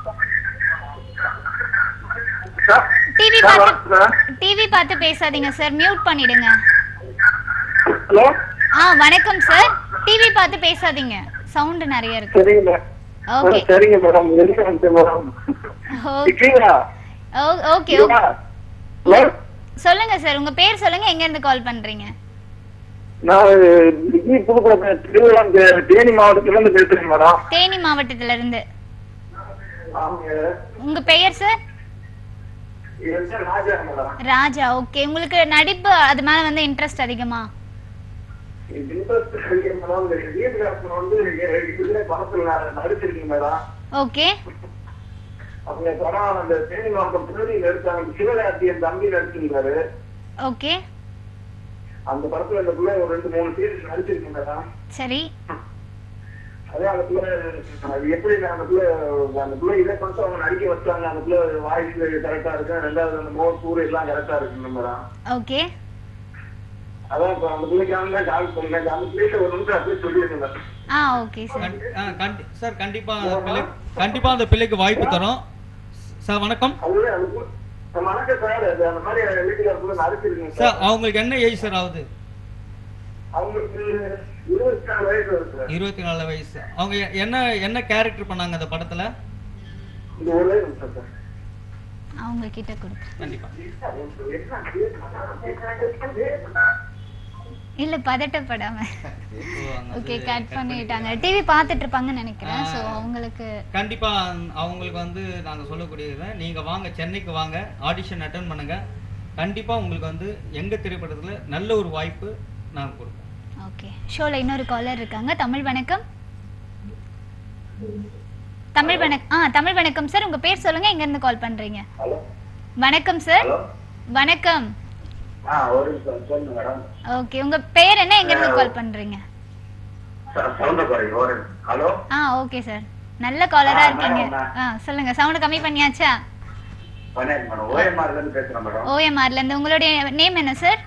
[SPEAKER 8] சார்
[SPEAKER 4] டிவி
[SPEAKER 8] சார்
[SPEAKER 4] பார்த்து
[SPEAKER 8] வணக்கம் சார்
[SPEAKER 4] டிவி பார்த்து பேசாதீங்க சார் மியூட் பண்ணிடுங்க
[SPEAKER 8] ஹலோ
[SPEAKER 4] ஆ வணக்கம் சார் டிவி பார்த்து பேசாதீங்க சவுண்ட் நிறைய இருக்கு
[SPEAKER 8] சரிங்க
[SPEAKER 4] ஓகே
[SPEAKER 8] சரிங்க மேடம் எதுக்கு வந்து மேடம் இருக்கீங்களா
[SPEAKER 4] ஓகே
[SPEAKER 8] ஹலோ
[SPEAKER 4] சொல்லுங்க சார் உங்க பேர் சொல்லுங்க எங்க இருந்து கால் பண்றீங்க
[SPEAKER 8] நான் டிகிரி புதுக்குளம் திருவிழா தேனி மாவட்டத்துல இருந்து பேசுறேன் மேடம்
[SPEAKER 4] தேனி மாவட்டத்துல இருந்து
[SPEAKER 8] ஆமாங்க
[SPEAKER 4] உங்க பெயர் சார்
[SPEAKER 8] என் பேர் ராஜா மேடம்
[SPEAKER 4] ராஜா ஓகே உங்களுக்கு நடிப்பு அது மேல வந்து இன்ட்ரெஸ்ட் அதிகமா
[SPEAKER 8] இன்ட்ரெஸ்ட் இருக்கு மேடம் இந்த வீட்டுல வந்து இதுல படத்துல நடிச்சிருக்கீங்க மேடம்
[SPEAKER 4] ஓகே
[SPEAKER 9] அவங்க படம் அந்த தேனி மாவட்டம் திருநெல்வேலியில் எடுத்தாங்க சிவகார்த்தியன் தம்பி நடிச்சிருந்தாரு
[SPEAKER 4] ஓகே
[SPEAKER 9] அந்த படத்துல அந்த பிள்ளை ஒரு ரெண்டு மூணு சீரிஸ் நடிச்சிருக்கீங்க மேடம்
[SPEAKER 4] சரி
[SPEAKER 9] அதே அந்த பிள்ளை அது எப்படி அந்த பிள்ளை அந்த பிள்ளை இதை கொஞ்சம் அவங்க நடிக்க வச்சாங்க அந்த பிள்ளை வாய்ஸ் கரெக்டா இருக்கு ரெண்டாவது அந்த மோர் கூறு எல்லாம் கரெக்டா இருக்குங்க மேடம்
[SPEAKER 4] ஓகே
[SPEAKER 9] அதான் இப்ப அந்த பிள்ளைக்காக தான் கால் பண்ணேன் அந்த பிள்ளைகிட்ட ஒரு நிமிஷம் அப்படியே சொல்லிடுங்க மேடம்
[SPEAKER 4] ஆ ஓகே சார்
[SPEAKER 1] கண்டி- ஆ, கண்டி- சார் கண்டிப்பா அந்த பிள்ளை கண்டிப்பா அந்த பிள்ளைக்கு வாய்ப்பு தரோம் சார் வணக்கம்
[SPEAKER 9] அதுவே அந்த பிள்ளை- வணக்கம் சார் அது அந்த மாதிரி வீட்டுக்கார பிள்ளை நடிச்சிருக்கீங்க
[SPEAKER 1] சார்
[SPEAKER 9] சார்
[SPEAKER 1] அவங்களுக்கு என்ன ஏஜ் சார் ஆகுது
[SPEAKER 9] அவங்களுக்கு இருபத்தி நாலு வயசு வருது சார்
[SPEAKER 1] இருபத்தி நாலு வயசு அவங்க எ- என்ன என்ன கேரக்டர் பண்ணாங்க அந்த படத்துல
[SPEAKER 9] இந்த ஒரே நிமிஷம் சார்
[SPEAKER 4] அவங்க கிட்ட கொடுத்து
[SPEAKER 1] கண்டிப்பா
[SPEAKER 4] இல்ல பதட்டப்படாம
[SPEAKER 1] ஓ, அந்த
[SPEAKER 4] ஓகே
[SPEAKER 1] இது
[SPEAKER 4] கட் பண்ணிட்டாங்க டிவி பார்த்துட்டு இருப்பாங்கன்னு நினைக்கிறேன்
[SPEAKER 1] ஆ.
[SPEAKER 4] ஸோ அவங்களுக்கு
[SPEAKER 1] கண்டிப்பா அவங்களுக்கு வந்து நாங்க சொல்லக்கூடியது நீங்க வாங்க சென்னைக்கு வாங்க ஆடிஷன் அட்டன் பண்ணுங்க கண்டிப்பா உங்களுக்கு வந்து எங்க திரைப்படத்துல நல்ல ஒரு வாய்ப்பு நாங்க கொடுப்போம்
[SPEAKER 4] ஓகே ஷோல இன்னொரு காலர் இருக்காங்க தமிழ் வணக்கம் தமிழ் வணக்கம் ஆ தமிழ் வணக்கம் சார் உங்க பேர் சொல்லுங்க எங்க இருந்து கால் பண்றீங்க
[SPEAKER 9] ஹலோ
[SPEAKER 4] வணக்கம் சார்
[SPEAKER 9] ஹலோ
[SPEAKER 4] வணக்கம்
[SPEAKER 9] ஆ ஒரு நிமிஷம் சொல்லுங்க மேடம்
[SPEAKER 4] ஓகே உங்க பேர் என்ன எங்க இருந்து கால் பண்றீங்க
[SPEAKER 9] சவுண்ட குறைங்க ஒரு ஹலோ
[SPEAKER 4] ஆ ஓகே சார் நல்ல காலரா
[SPEAKER 9] ஆ,
[SPEAKER 4] இருக்கீங்க
[SPEAKER 9] மேடம்,
[SPEAKER 4] ஆ சொல்லுங்க சவுண்ட் கம்மி பண்ணியாச்சா
[SPEAKER 9] பண்ணேன் மேடம் ஓஎம்ஆர்ல இருந்து பேசுறேன் மேடம்
[SPEAKER 4] ஓஎம்ஆர்ல இருந்து உங்களுடைய நேம் என்ன சார்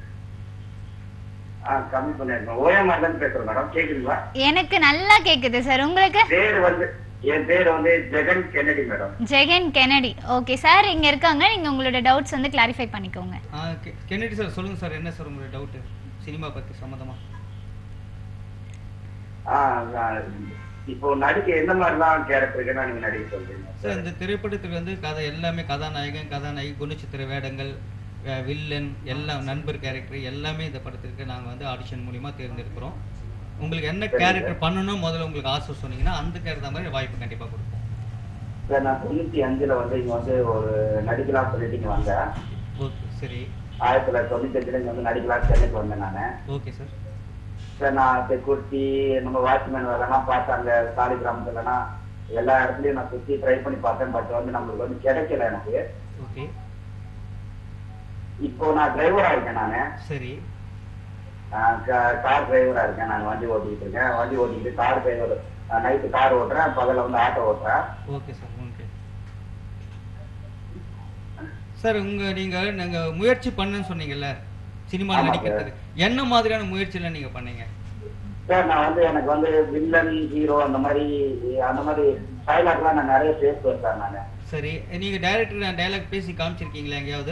[SPEAKER 9] ஆ கம்மி பண்ணிருக்கேன் ஓஎம்ஆர்ல இருந்து பேசுறேன் மேடம் கேக்குறீங்களா
[SPEAKER 4] எனக்கு நல்லா கேக்குது சார் உங்களுக்கு
[SPEAKER 9] பேர் வந்து என் பேர் வந்து Jegan Kennedy madam
[SPEAKER 4] Jegan Kennedy okay sir இங்க இருக்காங்க நீங்க உங்களோட டவுட்ஸ் வந்து கிளாரிஃபை பண்ணிக்கோங்க
[SPEAKER 1] ஆ, கெ- கென்னடி சார் சொல்லுங்க சார் என்ன சார் உங்களுடைய டவுட் சினிமா பத்தி சம்மந்தமா
[SPEAKER 9] ஆ நான் இப்போ நடிக்க எந்த மாதிரிலாம் கேரக்டருக்கு நீங்க நடிக்க சொல்றீங்க
[SPEAKER 1] சார் இந்த திரைப்படத்துக்கு வந்து கதை எல்லாமே கதாநாயகன் கதாநாயகி குணச்சித்திர வேடங்கள் அஹ், வில்லன் எல்லாம் நண்பர் கேரக்டர் எல்லாமே இந்த படத்துக்கு நாங்கள் வந்து ஆடிஷன் மூலியமா தேர்ந்தெடுக்கிறோம் உங்களுக்கு என்ன கேரக்டர் பண்ணணும் முதல்ல உங்களுக்கு ஆசை சொன்னீங்கன்னா அந்த கேரக்டர் மாதிரி வாய்ப்பு கண்டிப்பாக கொடுப்போம்
[SPEAKER 9] சார் நான் தொண்ணூத்தி அஞ்சுல வந்து இங்க வந்து ஒரு நடிக்கலாம் சொல்லிட்டு இங்க வந்தேன்
[SPEAKER 1] ஓகே சரி
[SPEAKER 9] ஆயிரத்தி தொள்ளாயிரத்தி தொண்ணூத்தி அஞ்சுல இங்க வந்து நடிக்கலாம் சென்னைக்கு வந்தேன் நானு
[SPEAKER 1] ஓகே சார்
[SPEAKER 9] சார் நான் செக்யூரிட்டி நம்ம வாட்ச்மேன் வேலைலாம் பார்த்தாங்க சாலி கிராமத்துலலாம் எல்லா இடத்துலயும் நான் சுத்தி ட்ரை பண்ணி பார்த்தேன் பட் வந்து நம்மளுக்கு வந்து கிடைக்கல எனக்கு
[SPEAKER 1] ஓகே
[SPEAKER 9] இப்போ நான் டிரைவரா இருக்கேன் நானு
[SPEAKER 1] சரி
[SPEAKER 9] கார் டிரைவரா இருக்கேன் நான் வண்டி ஓட்டிட்டு இருக்கேன் வண்டி ஓட்டிட்டு கார் டிரைவர் நைட்டு கார் ஓட்டுறேன் பகல்ல வந்து ஆட்டோ ஓட்டுறேன்
[SPEAKER 1] ஓகே சார் ஓகே சார் உங்க நீங்க நீங்க முயற்சி பண்ணுன்னு சொன்னீங்கல்ல சினிமாவில்
[SPEAKER 9] ஆமா,
[SPEAKER 1] நடிக்கிறதுக்கு என்ன மாதிரியான முயற்சியெல்லாம் நீங்க பண்ணீங்க
[SPEAKER 9] சார் நான் வந்து எனக்கு வந்து வில்லன் ஹீரோ அந்த மாதிரி அந்த மாதிரி டைலாக்லாம் நான் நிறைய பேசுவேன் சார் நான்
[SPEAKER 1] சரி நீங்க டைரக்டர் டைலாக் பேசி காமிச்சிருக்கீங்களா எங்கேயாவது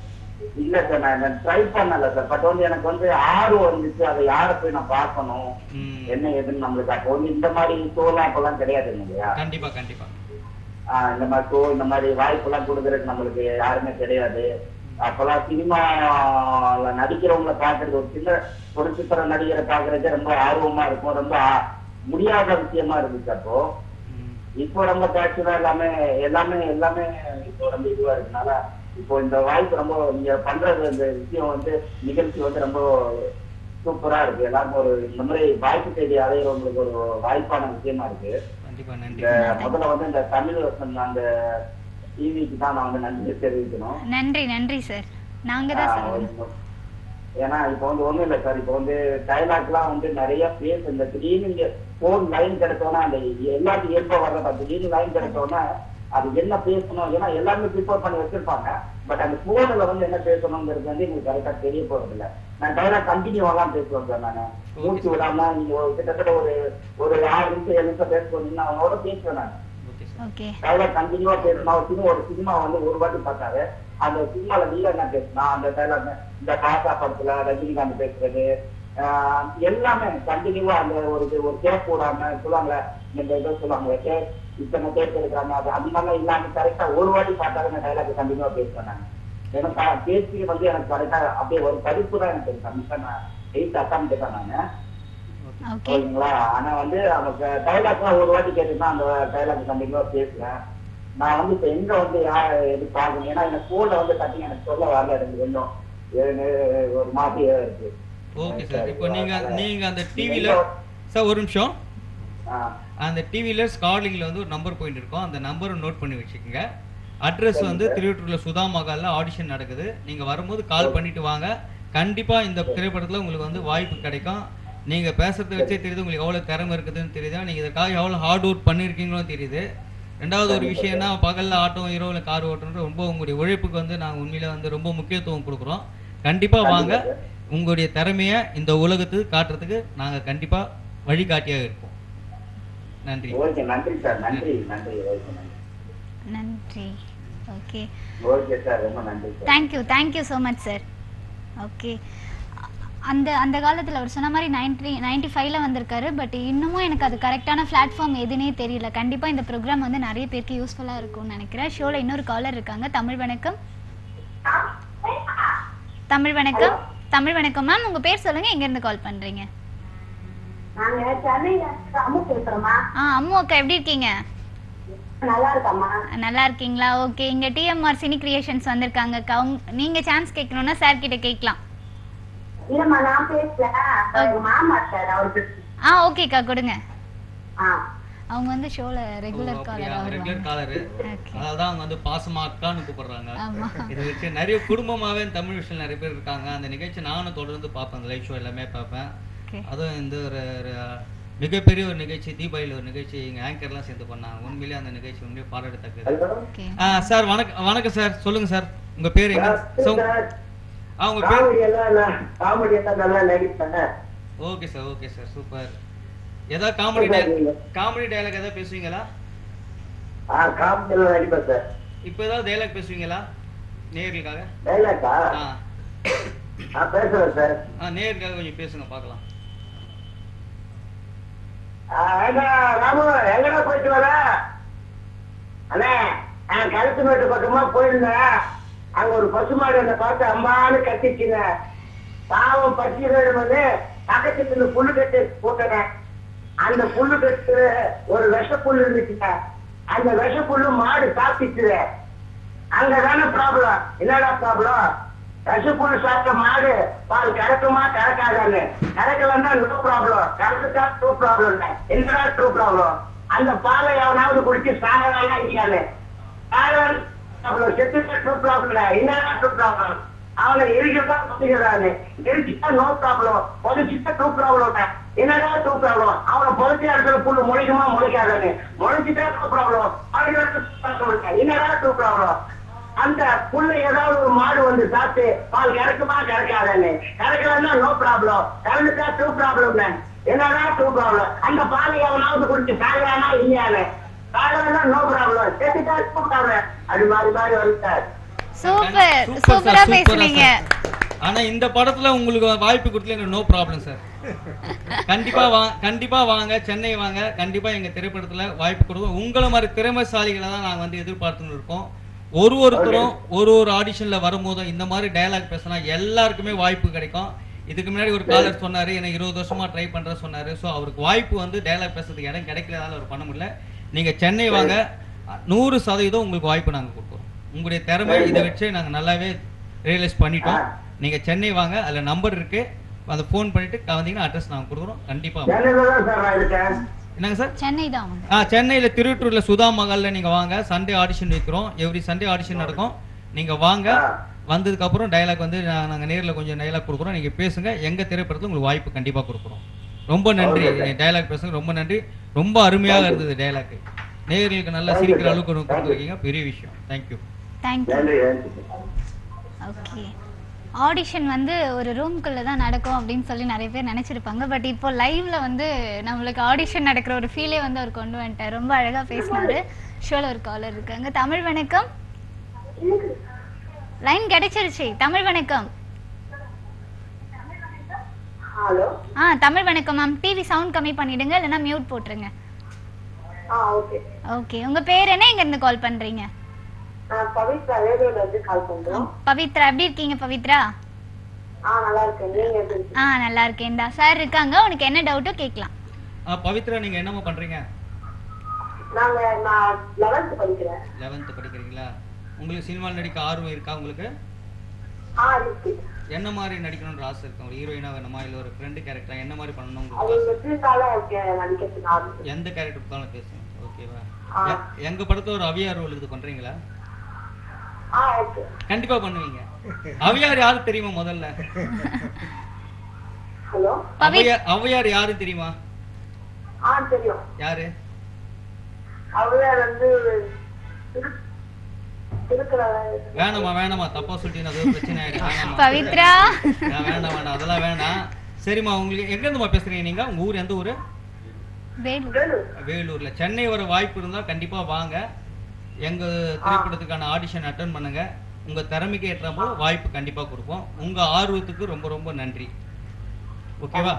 [SPEAKER 9] இல்ல சார் நான் ட்ரை பண்ணல சார் பட் வந்து எனக்கு வந்து ஆர்வம் இருந்துச்சு அதை யாரை போய் நான் பார்க்கணும்
[SPEAKER 1] ம்,
[SPEAKER 9] என்ன ஏதுன்னு நம்மளுக்கு அப்போ வந்து இந்த மாதிரி ஷோலாம் அப்பெல்லாம் கிடையாது இல்லையா
[SPEAKER 1] கண்டிப்பா கண்டிப்பா
[SPEAKER 9] ஆஹ் இந்த மாதிரி ஷோ இந்த மாதிரி வாய்ப்பெல்லாம் கொடுக்கறதுக்கு நம்மளுக்கு யாருமே கிடையாது அப்பெல்லாம் சினிமால நடிக்கிறவங்கள பாக்குறது ஒரு சின்ன ஒரு சித்திர நடிகரை பாக்குறதுக்கு ரொம்ப ஆர்வமா இருக்கும் ரொம்ப ஆ- முடியாத விஷயமா இருந்துச்சு அப்போ
[SPEAKER 1] ம்,
[SPEAKER 9] இப்போ ரொம்ப கேட்சுவலா எல்லாமே எல்லாமே எல்லாமே இப்போ ரொம்ப இதுவா இருக்கனால இப்போ இந்த வாய்ப்பு ரொம்ப நீங்க பண்றது இந்த விஷயம் வந்து நிகழ்ச்சி வந்து ரொம்ப சூப்பரா இருக்கு எல்லாருக்கும் ஒரு இந்த மாதிரி வாய்ப்பு தேடி அலையிறவங்களுக்கு ஒரு வாய்ப்பான விஷயமா இருக்கு
[SPEAKER 1] கண்டிப்பா நன்றி
[SPEAKER 9] இந்த முதல்ல வந்து இந்த தமிழ் வசன் அந்த டிவிக்கு தான் நான் வந்து நன்றி தெரிவிக்கணும்
[SPEAKER 4] நன்றி நன்றி சார் நாங்க தான்
[SPEAKER 9] ஆஹ்
[SPEAKER 4] சொல்லணும்
[SPEAKER 9] ஏன்னா இப்போ வந்து ஒண்ணும் இல்லை சார் இப்போ வந்து டைலாக்லாம் வந்து நிறைய பேச இந்த திடீர்னு இங்க போன் லைன் கிடைச்சோன்னா அந்த எல்லாத்துக்கும் ஏற்ப வர்றதா திடீர்னு லைன் கிடைச்சோன்னா அது என்ன பேசணும் ஏன்னா எல்லாருமே ப்ரிப்பேர் பண்ணி வச்சிருப்பாங்க பட் அந்த போன்ல வந்து என்ன பேசணுங்கிறது வந்து எனக்கு கரெக்டா தெரிய போறது இல்ல நான் டைலாக் கண்டினியூவெல்லாம் பேசுவேன் சார் நான் மூச்சு விடாம நீங்க ஒரு கிட்டத்தட்ட ஒரு ஒரு ஆறு நிமிஷம் ஏழு நிமிஷம் பேச சொன்னீங்கன்னா அவங்களோட பேசுவேன் நான்
[SPEAKER 1] ஓகே சார்
[SPEAKER 4] ஓகே
[SPEAKER 9] டைலாக் கண்டினியூவா பேசணும் ஒரு சினிமா ஒரு சினிமா வந்து ஒரு வாட்டி பார்த்தாரு அந்த சினிமால நீல என்ன பேசினா அந்த டைலாக் இந்த பாசா படத்துல ரஜினிகாந்த் பேசுறது ஆஹ் எல்லாமே கண்டினியூவா அந்த ஒரு இது- ஒரு கேப் போடாம சொல்லுவாங்க இந்த இதை சொல்லுவாங்க கேப் இத்தனை கேப் எடுக்கிறாங்க அது அந்த மாதிரிலாம் இல்லாம கரெக்டா ஒரு வாட்டி பார்த்தாலும் இந்த டைலாக் கண்டினியூவா பேசுவேன் நான் எனக்கு பா- பேசி வந்து எனக்கு கரெக்டா அப்படியே ஒரு படிப்பு தான் எனக்கு கண்டிப்பா நான் எயிட் அட்டம் தான் நான்
[SPEAKER 4] ஓகே
[SPEAKER 9] ஓகேங்களா ஆனா வந்து அவங்க டைலாக்லாம் ஒரு வாட்டி கேட்டுதான் அந்த டைலாக் கண்டிப்பா பேசுறேன் நான் வந்து இப்ப எங்க வந்து யார் எது பார்க்கணும் ஏன்னா இந்த போன்ல வந்து கட்டி எனக்கு சொல்ல வரல எனக்கு கொஞ்சம் ஏன்னு ஒரு மாதிரியா இருக்கு
[SPEAKER 1] ஓகே சார் இப்போ நீங்க நீங்க அந்த டிவில சார் ஒரு நிமிஷம்
[SPEAKER 9] ஆ.
[SPEAKER 1] அந்த டிவியில் ஸ்கார்லிங்கில் வந்து ஒரு நம்பர் பாயிண்ட் இருக்கும் அந்த நம்பரை நோட் பண்ணி வச்சுக்கோங்க அட்ரஸ் வந்து திருவட்டூரில் சுதா மகாலில் ஆடிஷன் நடக்குது நீங்கள் வரும்போது கால் பண்ணிட்டு வாங்க கண்டிப்பாக இந்த திரைப்படத்தில் உங்களுக்கு வந்து வாய்ப்பு கிடைக்கும் நீங்கள் பேசுறத வச்சே தெரியுது உங்களுக்கு எவ்வளோ திறமை இருக்குதுன்னு தெரியுது நீங்கள் இதற்காக எவ்வளோ ஹார்ட் ஒர்க் பண்ணியிருக்கீங்களோ தெரியுது ரெண்டாவது ஒரு விஷயம்னா பகலில் ஆட்டம் இரவில் கார் ஓட்டுறது ரொம்ப உங்களுடைய உழைப்புக்கு வந்து நாங்கள் உண்மையில வந்து ரொம்ப முக்கியத்துவம் கொடுக்குறோம் கண்டிப்பாக வாங்க உங்களுடைய திறமையை இந்த உலகத்துக்கு காட்டுறதுக்கு நாங்கள் கண்டிப்பாக வழிகாட்டியாக இருப்போம் நன்றி
[SPEAKER 9] ஓகே நன்றி சார் நன்றி நன்றி ஓகே நன்றி
[SPEAKER 4] நன்றி ஓகே
[SPEAKER 9] ஓகே சார் ரொம்ப நன்றி sir
[SPEAKER 4] thank you thank you so much sir okay அந்த அந்த காலத்தில் அவர் சொன்ன மாதிரி நைன்டி நைன்டி ஃபைவ்ல வந்திருக்காரு பட் இன்னமும் எனக்கு அது கரெக்டான பிளாட்ஃபார்ம் எதுனே தெரியல கண்டிப்பாக இந்த ப்ரோக்ராம் வந்து நிறைய பேருக்கு யூஸ்ஃபுல்லாக இருக்கும்னு நினைக்கிறேன் ஷோவில் இன்னொரு காலர் இருக்காங்க தமிழ் வணக்கம் தமிழ் வணக்கம் தமிழ் வணக்கம் மேம் உங்கள் பேர் சொல்லுங்கள் எங்கேருந்து கால் பண்ணுறீங்க
[SPEAKER 5] நாங்க சென்னையில இருந்து அம்மு பேசுறோமா
[SPEAKER 4] ஆ அம்மு அக்கா எப்படி இருக்கீங்க
[SPEAKER 5] நல்லா இருக்கம்மா
[SPEAKER 4] நல்லா இருக்கீங்களா ஓகே இங்கே டிஎம்ஆர் சினி கிரியேஷன்ஸ் வந்திருக்காங்க அக்கா உங்க நீங்கள் சான்ஸ் கேட்கணுன்னா சார் கிட்ட கேட்கலாம்
[SPEAKER 5] இல்லம்மா நான் பேசல எங்க மாமா சார் அவருக்கு
[SPEAKER 4] ஆ ஓகேக்கா கொடுங்க
[SPEAKER 5] ஆ
[SPEAKER 4] அவங்க வந்து ஷோல ரெகுலர் காலரா
[SPEAKER 1] ரெகுலர்
[SPEAKER 4] வருவாங்க
[SPEAKER 1] காலரு
[SPEAKER 4] ஓகே
[SPEAKER 1] அதான் அவங்க வந்து பாசமா அக்கான்னு கூப்பிடுறாங்க
[SPEAKER 4] ஆமா
[SPEAKER 1] இதை வச்சு நிறைய குடும்பமாவே தமிழ் விஷயம் நிறைய பேர் இருக்காங்க அந்த நிகழ்ச்சி நானும் தொடர்ந்து பார்ப்பேன் அந்த லைவ் ஷோ எல்லாமே பார்ப்பேன்
[SPEAKER 4] ஓகே
[SPEAKER 1] அதுவும் இந்த ஒரு ஒரு மிகப்பெரிய ஒரு நிகழ்ச்சி தீபாவளியில் ஒரு நிகழ்ச்சி எங்க ஆங்கர்லாம் சேர்ந்து பண்ணாங்க உண்மையிலேயே அந்த நிகழ்ச்சி உண்மையிலே பாராட்டத்தக்கது
[SPEAKER 9] ஹலோ
[SPEAKER 4] ஓகே
[SPEAKER 1] ஆ சார் வணக்கம் வணக்கம் சார் சொல்லுங்க சார் உங்க பேர் என்ன சோ-
[SPEAKER 9] சார்
[SPEAKER 1] ஆ உங்க பேர்
[SPEAKER 9] காமெடி எல்லாம் நான் காமெடி எல்லாம் நல்லா நடிப்பேன்
[SPEAKER 1] okay sir okay sir super ஏதாவது காமெடி காமெடி டயலாக் ஏதாவது பேசுவீங்களா
[SPEAKER 9] ஆ காமெடி எல்லாம் நடிப்பேன் சார்
[SPEAKER 1] இப்போ ஏதாவது டயலாக் பேசுவீங்களா நேர்களுக்காக
[SPEAKER 9] டைலாக்கா
[SPEAKER 1] ஆ
[SPEAKER 9] நான் பேசுறேன் சார்
[SPEAKER 1] ஆ நேர்களுக்காக கொஞ்சம் பேசுங்க பார்க்கலாம்
[SPEAKER 9] ஏண்டா ராமு எங்கடா போயிட்டு வர அண்ணே நான் கழுத்து மேட்டு பக்கமா போயிருந்தேன் அங்க ஒரு பசுமாடு என்னை பார்த்து அம்பான்னு கத்திச்சுங்க பாவம் பசிக்கிறேன் வந்து பக்கத்துல இருந்து புல்லு கட்டு போட்டேன் அந்த புல்லு கட்டு ஒரு விஷ புல்லு இருந்துச்சுங்க அந்த விஷ புல்லு மாடு சாப்பிட்டுச்சு அங்கதானே ப்ராப்ளம் என்னடா ப்ராப்ளம் ரசப்புல் சாப்பிட்ட மாடு பால் கறக்குமா கறக்காதான்னு கறக்கலன்னா நோ ப்ராப்ளம் கறக்குதா டூ ப்ராப்ளம் என்னடா டூ ப்ராப்ளம் அந்த பாலை எவனாவது குடிச்சு சாகலாம் இல்லையானு ப்ராப்ளம் செத்துட்டா டூ ப்ராப்ளம் என்னடா டூ ப்ராப்ளம் அவனை எரிக்கதான் புத்திக்கிறானு எரிச்சுட்டா நோ ப்ராப்ளம் புதைச்சிட்டா டூ ப்ராப்ளம் என்னடா டூ ப்ராப்ளம் அவனை புதைச்ச இடத்துல புல்லு முளைக்குமா முளைக்காதானு முளைச்சிட்டா டூ ப்ராப்ளம் என்னடா டூ ப்ராப்ளம் அந்த புல்ல ஏதாவது ஒரு மாடு வந்து சாப்பிட்டு பால் கறக்குமா கறக்காதானே கறக்கலன்னா நோ ப்ராப்ளம் கறந்துட்டா டூ ப்ராப்ளம் என்னடா டூ ப்ராப்ளம் அந்த பாலை எவனாவது குடிச்சு சாகலானா இல்லையானே சாகலன்னா நோ ப்ராப்ளம் செத்துட்டா டூ ப்ராப்ளம் அது மாதிரி மாதிரி வந்து சார்
[SPEAKER 4] சூப்பர்
[SPEAKER 1] சூப்பர்
[SPEAKER 4] சூப்பரா
[SPEAKER 1] சார், சூப்பரா
[SPEAKER 4] பேசுனீங்க
[SPEAKER 1] சார். ஆனா இந்த படத்துல உங்களுக்கு வாய்ப்பு கொடுத்துல எனக்கு நோ ப்ராப்ளம் சார் கண்டிப்பா வா கண்டிப்பா வாங்க சென்னை வாங்க கண்டிப்பா எங்க திரைப்படத்துல வாய்ப்பு கொடுக்கும் உங்களை மாதிரி திறமைசாலிகளை தான் நாங்க வந்து எதிர்பார்த்துன்னு இருக்கோம் ஒரு ஒருத்தரும் ஒரு ஒரு ஆடிஷன்ல வரும்போதும் இந்த மாதிரி டயலாக் பேசினா எல்லாருக்குமே வாய்ப்பு கிடைக்கும் இதுக்கு முன்னாடி ஒரு காலர் சொன்னாரு எனக்கு இருபது வருஷமா ட்ரை பண்றேன் சொன்னாரு ஸோ அவருக்கு வாய்ப்பு வந்து டயலாக் பேசுறதுக்கு இடம் கிடைக்கலனால அவர் பண்ண முடியல நீங்க சென்னை வாங்க நூறு சதவீதம் உங்களுக்கு வாய்ப்பு நாங்க கொடுக்குறோம் உங்களுடைய திறமை இதை வச்சு நாங்க நல்லாவே ரியலைஸ் பண்ணிட்டோம் நீங்க சென்னை வாங்க அதுல நம்பர் இருக்கு அதை ஃபோன் பண்ணிட்டு வந்தீங்கன்னா அட்ரஸ் நாங்க கொடுக்குறோம் கண்டிப்பா வாங்க.
[SPEAKER 9] சென்னையில தான் சார் நான் இருக்கேன்
[SPEAKER 1] என்னங்க சார்
[SPEAKER 4] சென்னை தான் அவங்க
[SPEAKER 1] ஆ சென்னையில திருவட்டூர்ல சுதா மகால்ல நீங்க வாங்க சண்டே ஆடிஷன் வைக்கிறோம் எவ்ரி சண்டே ஆடிஷன் நடக்கும் நீங்க வாங்க வந்ததுக்கு அப்புறம் டயலாக் வந்து நா- நாங்க நேர்ல கொஞ்சம் டயலாக் கொடுக்குறோம் நீங்க பேசுங்க எங்க திரைப்படத்துல உங்களுக்கு வாய்ப்பு கண்டிப்பா கொடுக்குறோம் ரொம்ப நன்றி டயலாக் பேசுங்க ரொம்ப நன்றி ரொம்ப அருமையாக இருந்தது டயலாக் நேயர்களுக்கு நல்லா சிரிக்கிற அளவுக்கு கொடுத்துருக்கீங்க பெரிய விஷயம் தேங்க்யூ
[SPEAKER 4] தேங்க்யூ
[SPEAKER 9] நன்றி நன்றி
[SPEAKER 4] ஓகே ஆடிஷன் வந்து ஒரு ரூம்குள்ளே தான் நடக்கும் அப்படின்னு சொல்லி நிறைய பேர் நினச்சிருப்பாங்க பட் இப்போ லைவ்ல வந்து நம்மளுக்கு ஆடிஷன் நடக்கிற ஒரு ஃபீலே வந்து அவர் கொண்டு வந்துட்டார் ரொம்ப அழகாக பேசினாரு ஷோவில் ஒரு காலர் இருக்காங்க தமிழ் வணக்கம் லைன் கிடைச்சிருச்சு தமிழ் வணக்கம்
[SPEAKER 5] ஹலோ
[SPEAKER 4] ஆ தமிழ் வணக்கம் மேம் டிவி சவுண்ட் கம்மி பண்ணிடுங்க இல்லைன்னா மியூட் போட்டுருங்க
[SPEAKER 5] ஆ ஓகே
[SPEAKER 4] ஓகே உங்கள் பேர் என்ன இங்கேருந்து கால் பண்ணுறீங்க
[SPEAKER 5] நான் பவித்ரா ரேடியோல இருந்து கால் பண்றோம்
[SPEAKER 4] பவித்ரா எப்படி இருக்கீங்க பவித்ரா
[SPEAKER 5] ஆ நல்லா இருக்கேன் நீங்க எப்படி இருக்கீங்க?
[SPEAKER 4] ஆ நல்லா இருக்கேன்டா சார் இருக்காங்க உனக்கு என்ன டவுட்டோ கேட்கலாம்
[SPEAKER 1] ஆ பவித்ரா நீங்க என்னம்மா பண்றீங்க
[SPEAKER 5] நாங்க நான் லெவன்த் படிக்கிறேன்
[SPEAKER 1] லெவன்த் படிக்கிறீங்களா உங்களுக்கு சினிமாவில் நடிக்க ஆர்வம் இருக்கா உங்களுக்கு
[SPEAKER 5] ஆ இருக்கு
[SPEAKER 1] என்ன மாதிரி நடிக்கணும்ன்ற ஆசை இருக்கும் ஒரு ஹீரோயினா வேணுமா இல்ல ஒரு ஃப்ரெண்டு கேரக்டரா என்ன மாதிரி பண்ணணும்
[SPEAKER 5] அது
[SPEAKER 1] உங்களுக்கு ஆசை?
[SPEAKER 5] எப்படி இருந்தாலும் ஓகே நடிக்கிறதுக்கு ஆரம்பிச்சு
[SPEAKER 1] எந்த கேரக்டர் கொடுத்தாலும் பேசுங்க ஓகேவா
[SPEAKER 5] ஆ.
[SPEAKER 1] எ- எங்க படத்துல ஒரு அவியார் ரோல் இது பண்றீங்களா
[SPEAKER 5] ஆ ஓகே
[SPEAKER 1] கண்டிப்பா பண்ணுவீங்க அவியார் யாரு தெரியுமா முதல்ல
[SPEAKER 5] ஹலோ
[SPEAKER 1] அவையார் அவையார் யாரு தெரியுமா
[SPEAKER 5] ஆ தெரியும்
[SPEAKER 1] யாரு
[SPEAKER 5] அவரே வந்து திரு- திருக்குற
[SPEAKER 1] வேணாமா வேணாமா தப்பா சொல்லிட்டீங்கன்னா அது ஒரு பிரச்சனை ஆயிடும் வேணாமா.
[SPEAKER 4] பவித்ரா
[SPEAKER 1] ஆ, வேண்டாம் வேண்டாம் அதெல்லாம் வேணாம் சரிம்மா உங்களுக்கு எங்க இருந்துமா பேசுறீங்க நீங்க உங்க ஊர் எந்த ஊரு
[SPEAKER 4] வேலூர்
[SPEAKER 5] வேலு
[SPEAKER 1] வேலூர்ல சென்னை வர வாய்ப்பு இருந்தா கண்டிப்பா வாங்க எங்க திரைப்படத்துக்கான ஆடிஷன் அட்டன் பண்ணுங்க உங்க திறமைக்கு ஏற்ற போல வாய்ப்பு கண்டிப்பா கொடுப்போம் உங்க ஆர்வத்துக்கு ரொம்ப ரொம்ப நன்றி ஓகேவா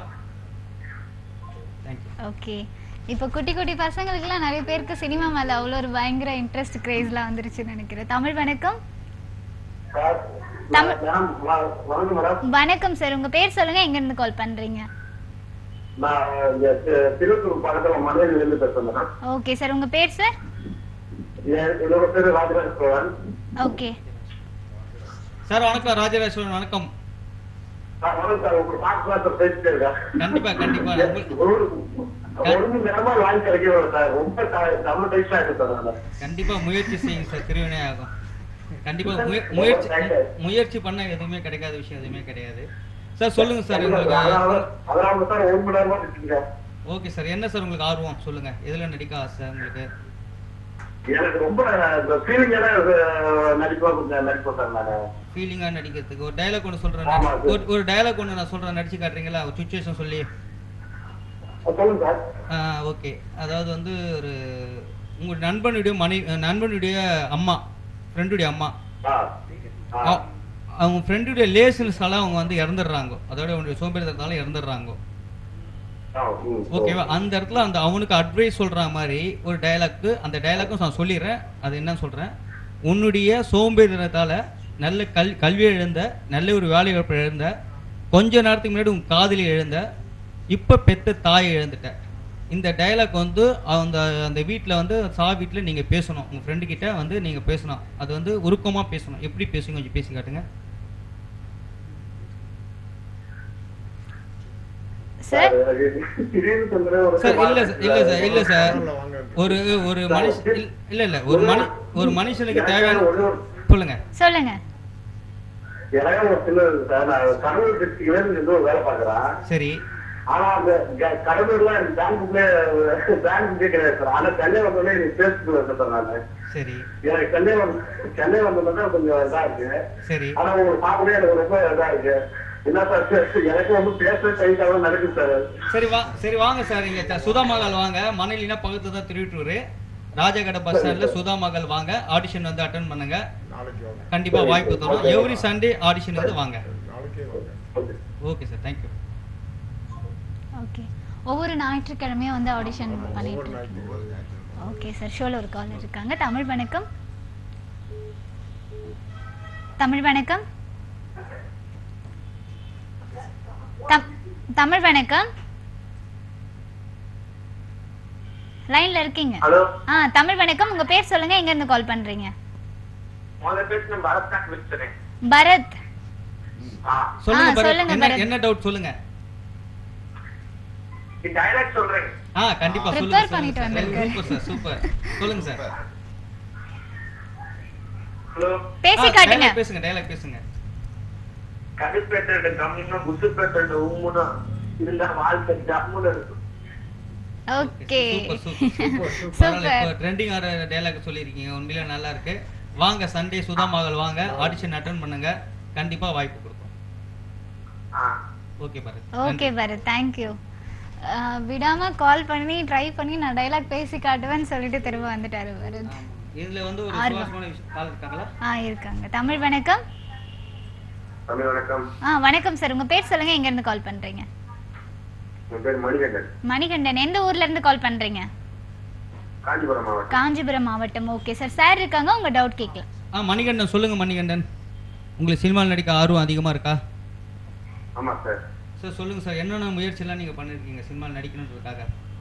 [SPEAKER 1] தேங்க்யூ
[SPEAKER 4] ஓகே இப்போ குட்டி குட்டி பசங்களுக்குலாம் நிறைய பேருக்கு சினிமா மேல அவ்வளோ ஒரு பயங்கர இன்ட்ரெஸ்ட் கிரேஸ்லாம் வந்துருச்சுன்னு நினைக்கிறேன் தமிழ் வணக்கம் தமிழ்
[SPEAKER 6] மேடம் வணக்கம் மேடம்
[SPEAKER 4] வணக்கம் சார் உங்க பேர் சொல்லுங்க எங்க இருந்து கால் பண்றீங்க
[SPEAKER 6] நான் இங்க தி- திருப்பூர் பக்கத்துல மதுரையில இருந்து பேசுறேன் மேடம்
[SPEAKER 4] ஓகே சார் உங்க பேர் சார்
[SPEAKER 6] என்- என்னோட பேரு ராஜராஜ் சோழன்
[SPEAKER 4] ஓகே
[SPEAKER 1] சார் வணக்கம் ராஜராஜேஸ்வரன் வணக்கம்
[SPEAKER 6] நான் வணக்கம் சார் உங்க பாட்டு பேசிட்டே இருக்கேன்
[SPEAKER 1] கண்டிப்பா கண்டிப்பா உங்களுக்கு
[SPEAKER 6] ஒரு ஒரு மணி நேரமா வாங்கி கிடைக்கவே சார் ரொம்ப ட- செம்ம டேஸ்டா இருக்கு சார் நான்
[SPEAKER 1] கண்டிப்பா முயற்சி செய்யுங்க சார் திருவினை ஆகும் கண்டிப்பா முய- முயற்சி முயற்சி பண்ண எதுவுமே கிடைக்காத விஷயம் எதுவுமே கிடையாது சார் சொல்லுங்க சார் உங்களுக்கு
[SPEAKER 6] அதனால சார் ஒரு மணி நேரமா வச்சிருக்கேன்
[SPEAKER 1] ஓகே சார் என்ன சார் உங்களுக்கு ஆர்வம் சொல்லுங்க எதுல நடிக்க ஆசை உங்களுக்கு
[SPEAKER 6] எனக்கு ரொம்ப இந்த ஃபீலிங் எல்லாம் நடிப்பா கொஞ்சம் நடிப்பேன் சார் நான்
[SPEAKER 1] ஃபீலிங்கா நடிக்கிறதுக்கு ஒரு டயலாக் ஒன்று சொல்றேன்
[SPEAKER 6] ஆமா,
[SPEAKER 1] நடி-
[SPEAKER 6] சார்.
[SPEAKER 1] ஒரு ஒரு டயலாக் ஒன்று நான் சொல்றேன் நடிச்சு காட்டுறீங்களா ஒரு சுச்சுவேஷன் சொல்லி
[SPEAKER 6] சொல்லுங்க சார்
[SPEAKER 1] ஓகே அதாவது வந்து ஒரு உங்க நண்பனுடைய மனை நண்பனுடைய அம்மா ஃப்ரெண்டுடைய அம்மா
[SPEAKER 6] ஆ ஆ
[SPEAKER 1] அவ- அவங்க ஃப்ரெண்டுடைய லேசன்ஸ்னால அவங்க வந்து இறந்துடுறாங்க அதோட அவனுடைய சோம்பேறித்தனத்தால இறந்துடுறாங்க
[SPEAKER 6] ஆ, ம்,
[SPEAKER 1] ஓகேவா அந்த இடத்துல அந்த அவனுக்கு அட்வைஸ் சொல்ற மாதிரி ஒரு டயலாக்கு அந்த டயலாக்கும் நான் சொல்லிடுறேன் அது என்னன்னு சொல்றேன் உன்னுடைய சோம்பேறித்தனத்தால நல்ல கல் கல்வி எழுந்த நல்ல ஒரு வேலை வாய்ப்பு எழுந்த கொஞ்ச நேரத்துக்கு முன்னாடி உன் காதலி எழுந்த இப்ப பெத்த தாயை எழுந்துட்ட இந்த டயலாக் வந்து அந்த அந்த வீட்டில் வந்து சா வீட்டில் நீங்கள் பேசணும் உங்கள் ஃப்ரெண்டு கிட்ட வந்து நீங்கள் பேசணும் அது வந்து உருக்கமாக பேசணும் எப்படி பேசுங்க கொஞ்சம் பேசி காட்டுங்க
[SPEAKER 4] சார்
[SPEAKER 6] திடீர்னு சொல்ற ஒரு
[SPEAKER 1] சார் இல்ல சார் இல்ல சார் இல்ல சார் ஒரு ஒரு மனுஷ இல்ல- இல்ல இல்ல ஒரு மனு ஒரு மனுஷனுக்கு தேவையான சொல்லுங்க
[SPEAKER 4] சொல்லுங்க
[SPEAKER 6] எனக்கு ஒரு சின்ன சார் நான் கடலூர் டிஸ்ட்ரிக்ட்ல இருந்து ஒரு வேலை பாக்குறேன்
[SPEAKER 1] சரி
[SPEAKER 6] ஆனா அந்த க- கடலூர்ல எனக்கு பேங்க்குள்ளே பேங்க்குள்ளே கிடையாது சார் ஆனா சென்னை வந்தோடனே எனக்கு பேசிட்டு வந்தேன் சார் நான்
[SPEAKER 1] சரி
[SPEAKER 6] எனக்கு சென்னை வந்து சென்னை வந்தோடனே கொஞ்சம் இதா இருக்கு
[SPEAKER 1] சரி
[SPEAKER 6] ஆனா உங்களுக்கு பார்க்கவே எனக்கு ரொம்ப இதா இருக்கு என்ன சார் எனக்கு வந்து பேச கைக்காக நடக்குது சார்
[SPEAKER 1] சரி வா சரி வாங்க சார் இங்க த- சுதா மகால் வாங்க மணலினா பக்கத்துல தான் திருவிட்டூர் ராஜகடை பஸ் ஸ்டாண்ட்ல சுதா மகால் வாங்க ஆடிஷன் வந்து அட்டன் பண்ணுங்க கண்டிப்பா வாய்ப்பு தரும் எவ்ரி சண்டே ஆடிஷன் வந்து வாங்க ஓகே சார் தேங்க்யூ
[SPEAKER 4] ஓகே ஒவ்வொரு ஞாயிற்றுக்கிழமையும் வந்து ஆடிஷன் பண்ணிட்டு இருக்கீங்க ஓகே சார் ஷோல ஒரு காலர் இருக்காங்க தமிழ் வணக்கம் தமிழ் வணக்கம் தம்- தமிழ் வணக்கம் லைன்ல இருக்கீங்க
[SPEAKER 6] ஹலோ
[SPEAKER 4] ஆ தமிழ் வணக்கம் உங்க பேர் சொல்லுங்க எங்க இருந்து கால் பண்றீங்க
[SPEAKER 6] முதல்ல பேசின பரத் தான் பேசுறேன்
[SPEAKER 4] பரத்
[SPEAKER 1] சொல்லுங்க
[SPEAKER 4] ஆ,
[SPEAKER 1] பரத்.
[SPEAKER 4] சொல்லுங்க
[SPEAKER 1] என்ன
[SPEAKER 4] பரத்.
[SPEAKER 1] என்ன டவுட் சொல்லுங்க
[SPEAKER 6] டைலாக் சொல்றேன்
[SPEAKER 1] ஆ கண்டிப்பா
[SPEAKER 4] Prepare
[SPEAKER 1] சொல்லுங்க
[SPEAKER 4] பண்ணிட்டு வந்திருக்காரு.
[SPEAKER 1] சூப்பர் சார் சூப்பர் சொல்லுங்க சார்
[SPEAKER 6] ஹலோ
[SPEAKER 4] பேசி
[SPEAKER 1] ஆ,
[SPEAKER 4] காட்டுங்க
[SPEAKER 1] dialogue பேசுங்க டைலாக் பேசுங்க
[SPEAKER 6] கடுப்பேட்டை கம்முன்னா குசுப்பேட்டை உம்முனா இருந்தா வாழ்க்கை ஜம்முன்னு இருக்கும்
[SPEAKER 4] okay
[SPEAKER 1] super super
[SPEAKER 4] super
[SPEAKER 1] trending ஆற டைலாக் சொல்லியிருக்கீங்க உண்மையில நல்லா இருக்கு வாங்க சண்டே சுதா மகள் வாங்க ஆடிஷன் அட்டன் பண்ணுங்க கண்டிப்பா வாய்ப்பு கொடுப்போம் okay Bharath
[SPEAKER 4] okay Bharath thank you விடாம கால் பண்ணி ட்ரை பண்ணி நான் டைலாக் பேசி காட்டுவேன்னு சொல்லிட்டு திரும்ப வந்துட்டாரு பரத்
[SPEAKER 1] ஆமா. இதுல வந்து ஒரு
[SPEAKER 4] ஆர்வம்.
[SPEAKER 1] சுவாரஸ்யமான விஷயம் கால் இருக்காங்களா
[SPEAKER 4] ஆ இருக்காங்க தமிழ் வணக்கம்
[SPEAKER 6] தமிழ் வணக்கம்
[SPEAKER 4] ஆ வணக்கம் சார் உங்க பேர் சொல்லுங்க எங்க இருந்து கால் பண்றீங்க
[SPEAKER 6] என் பேர் மணிகண்டன்
[SPEAKER 4] மணிகண்டன் எந்த ஊர்ல இருந்து கால் பண்றீங்க
[SPEAKER 6] காஞ்சிபுரம் மாவட்டம்
[SPEAKER 4] காஞ்சிபுரம் மாவட்டம் ஓகே சார் சார் இருக்காங்க உங்க டவுட் கேட்கலாம்
[SPEAKER 1] ஆ மணிகண்டன் சொல்லுங்க மணிகண்டன் உங்களுக்கு சினிமாவில் நடிக்க ஆர்வம் அதிகமா இருக்கா
[SPEAKER 6] ஆமா சார்
[SPEAKER 1] சார் சொல்லுங்க சார் என்னென்ன முயற்சியெல்லாம் நீங்க பண்ணிருக்கீங்க சினிமாவில் நடிக்கணுன்றதுக்காக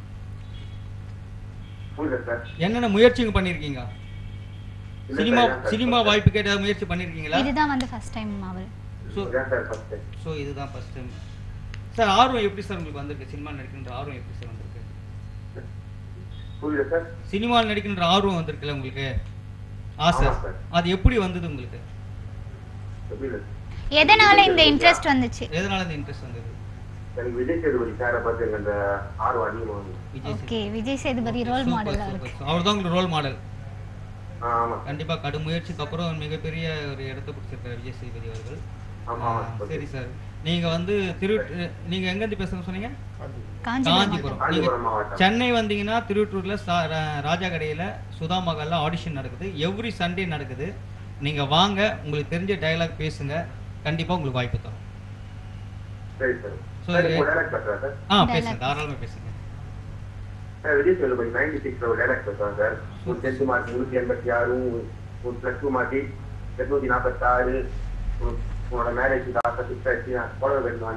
[SPEAKER 6] புரியுது சார்
[SPEAKER 1] என்னென்ன முயற்சிங்க பண்ணிருக்கீங்க
[SPEAKER 6] இல்ல
[SPEAKER 1] சினிமா
[SPEAKER 6] சார், இல்ல சார்.
[SPEAKER 1] சினிமா வாய்ப்பு கேட்ட முயற்சி பண்ணிருக்கீங்களா
[SPEAKER 4] இதுதான் வந்து ஃபர்ஸ்ட் டைம் அவர்
[SPEAKER 1] ஸோ
[SPEAKER 10] இதான் சார் ஃபர்ஸ்ட் டைம்
[SPEAKER 1] ஸோ இதுதான் ஃபர்ஸ்ட் டைம் சார் ஆர்வம் எப்படி சார் உங்களுக்கு வந்திருக்கு சினிமா நடிக்கின்ற ஆர்வம் எப்படி சார் வந்திருக்கு
[SPEAKER 10] புரியல சார்
[SPEAKER 1] சினிமாவில் நடிக்கின்ற ஆர்வம் வந்திருக்குல்ல உங்களுக்கு ஆசை
[SPEAKER 10] ஆமா சார்.
[SPEAKER 1] அது எப்படி வந்தது உங்களுக்கு
[SPEAKER 10] புரியல
[SPEAKER 4] எதனால இந்த இன்ட்ரெஸ்ட் வந்துச்சு
[SPEAKER 1] எதனால இந்த இன்ட்ரெஸ்ட் வந்தது
[SPEAKER 10] எனக்கு விஜய் சேதுபதி சாரை பார்த்து எனக்கு அந்த ஆர்வம் அதிகமாக வந்து
[SPEAKER 1] விஜய்
[SPEAKER 4] ஓகே விஜய் சேதுபதி ரோல் மாடலா இருக்கு
[SPEAKER 1] அவர் தான் உங்களுக்கு ரோல் மாடல்
[SPEAKER 10] ஆ ஆமா
[SPEAKER 1] கண்டிப்பா கடும் முயற்சிக்கு அப்புறம் மிகப்பெரிய ஒரு இடத்தை பிடிச்சிருக்காரு விஜய் சேதுபதி அவர்கள்
[SPEAKER 10] ஆமா, ஆமா.
[SPEAKER 1] ஆ, சரி சார் நீங்க வந்து திரு நீங்க எங்க இருந்து பேசுறேன்னு சொன்னீங்க
[SPEAKER 4] காஞ்சிபுரம்
[SPEAKER 1] காஞ்சிபுரம் நீங்க
[SPEAKER 10] காஞ்சிபுரம் மாவட்டம்.
[SPEAKER 1] சென்னை வந்தீங்கன்னா திருவற்றூர்ல சா- ரா- ராஜா கடையில சுதா மகால்ல ஆடிஷன் நடக்குது எவ்ரி சண்டே நடக்குது நீங்க வாங்க உங்களுக்கு தெரிஞ்ச டயலாக் பேசுங்க கண்டிப்பா உங்களுக்கு வாய்ப்பு தரும்
[SPEAKER 10] சரி சார்
[SPEAKER 1] So,
[SPEAKER 10] சார்
[SPEAKER 1] இது-
[SPEAKER 10] இப்போ டைலாக் பேசுறேன் சார்
[SPEAKER 1] ஆ பேசுங்க தாராளமா பேசுங்க
[SPEAKER 10] சார் விஜய் சேதுபதி நைன்டி சிக்ஸ்ல ஒரு டைலாக் பேசுறேன் சார் ஒரு டென்த் மார்க் நூற்றி எண்பத்தி ஆறு ஒரு பிளஸ் டூ மார்க் எட்நூத்தி நாற்பத்தாறு உன்னோட மேரேஜ் ஆசை ஃபிக்ஸ் ஆயிடுச்சு நான் புடவை கட்டணும்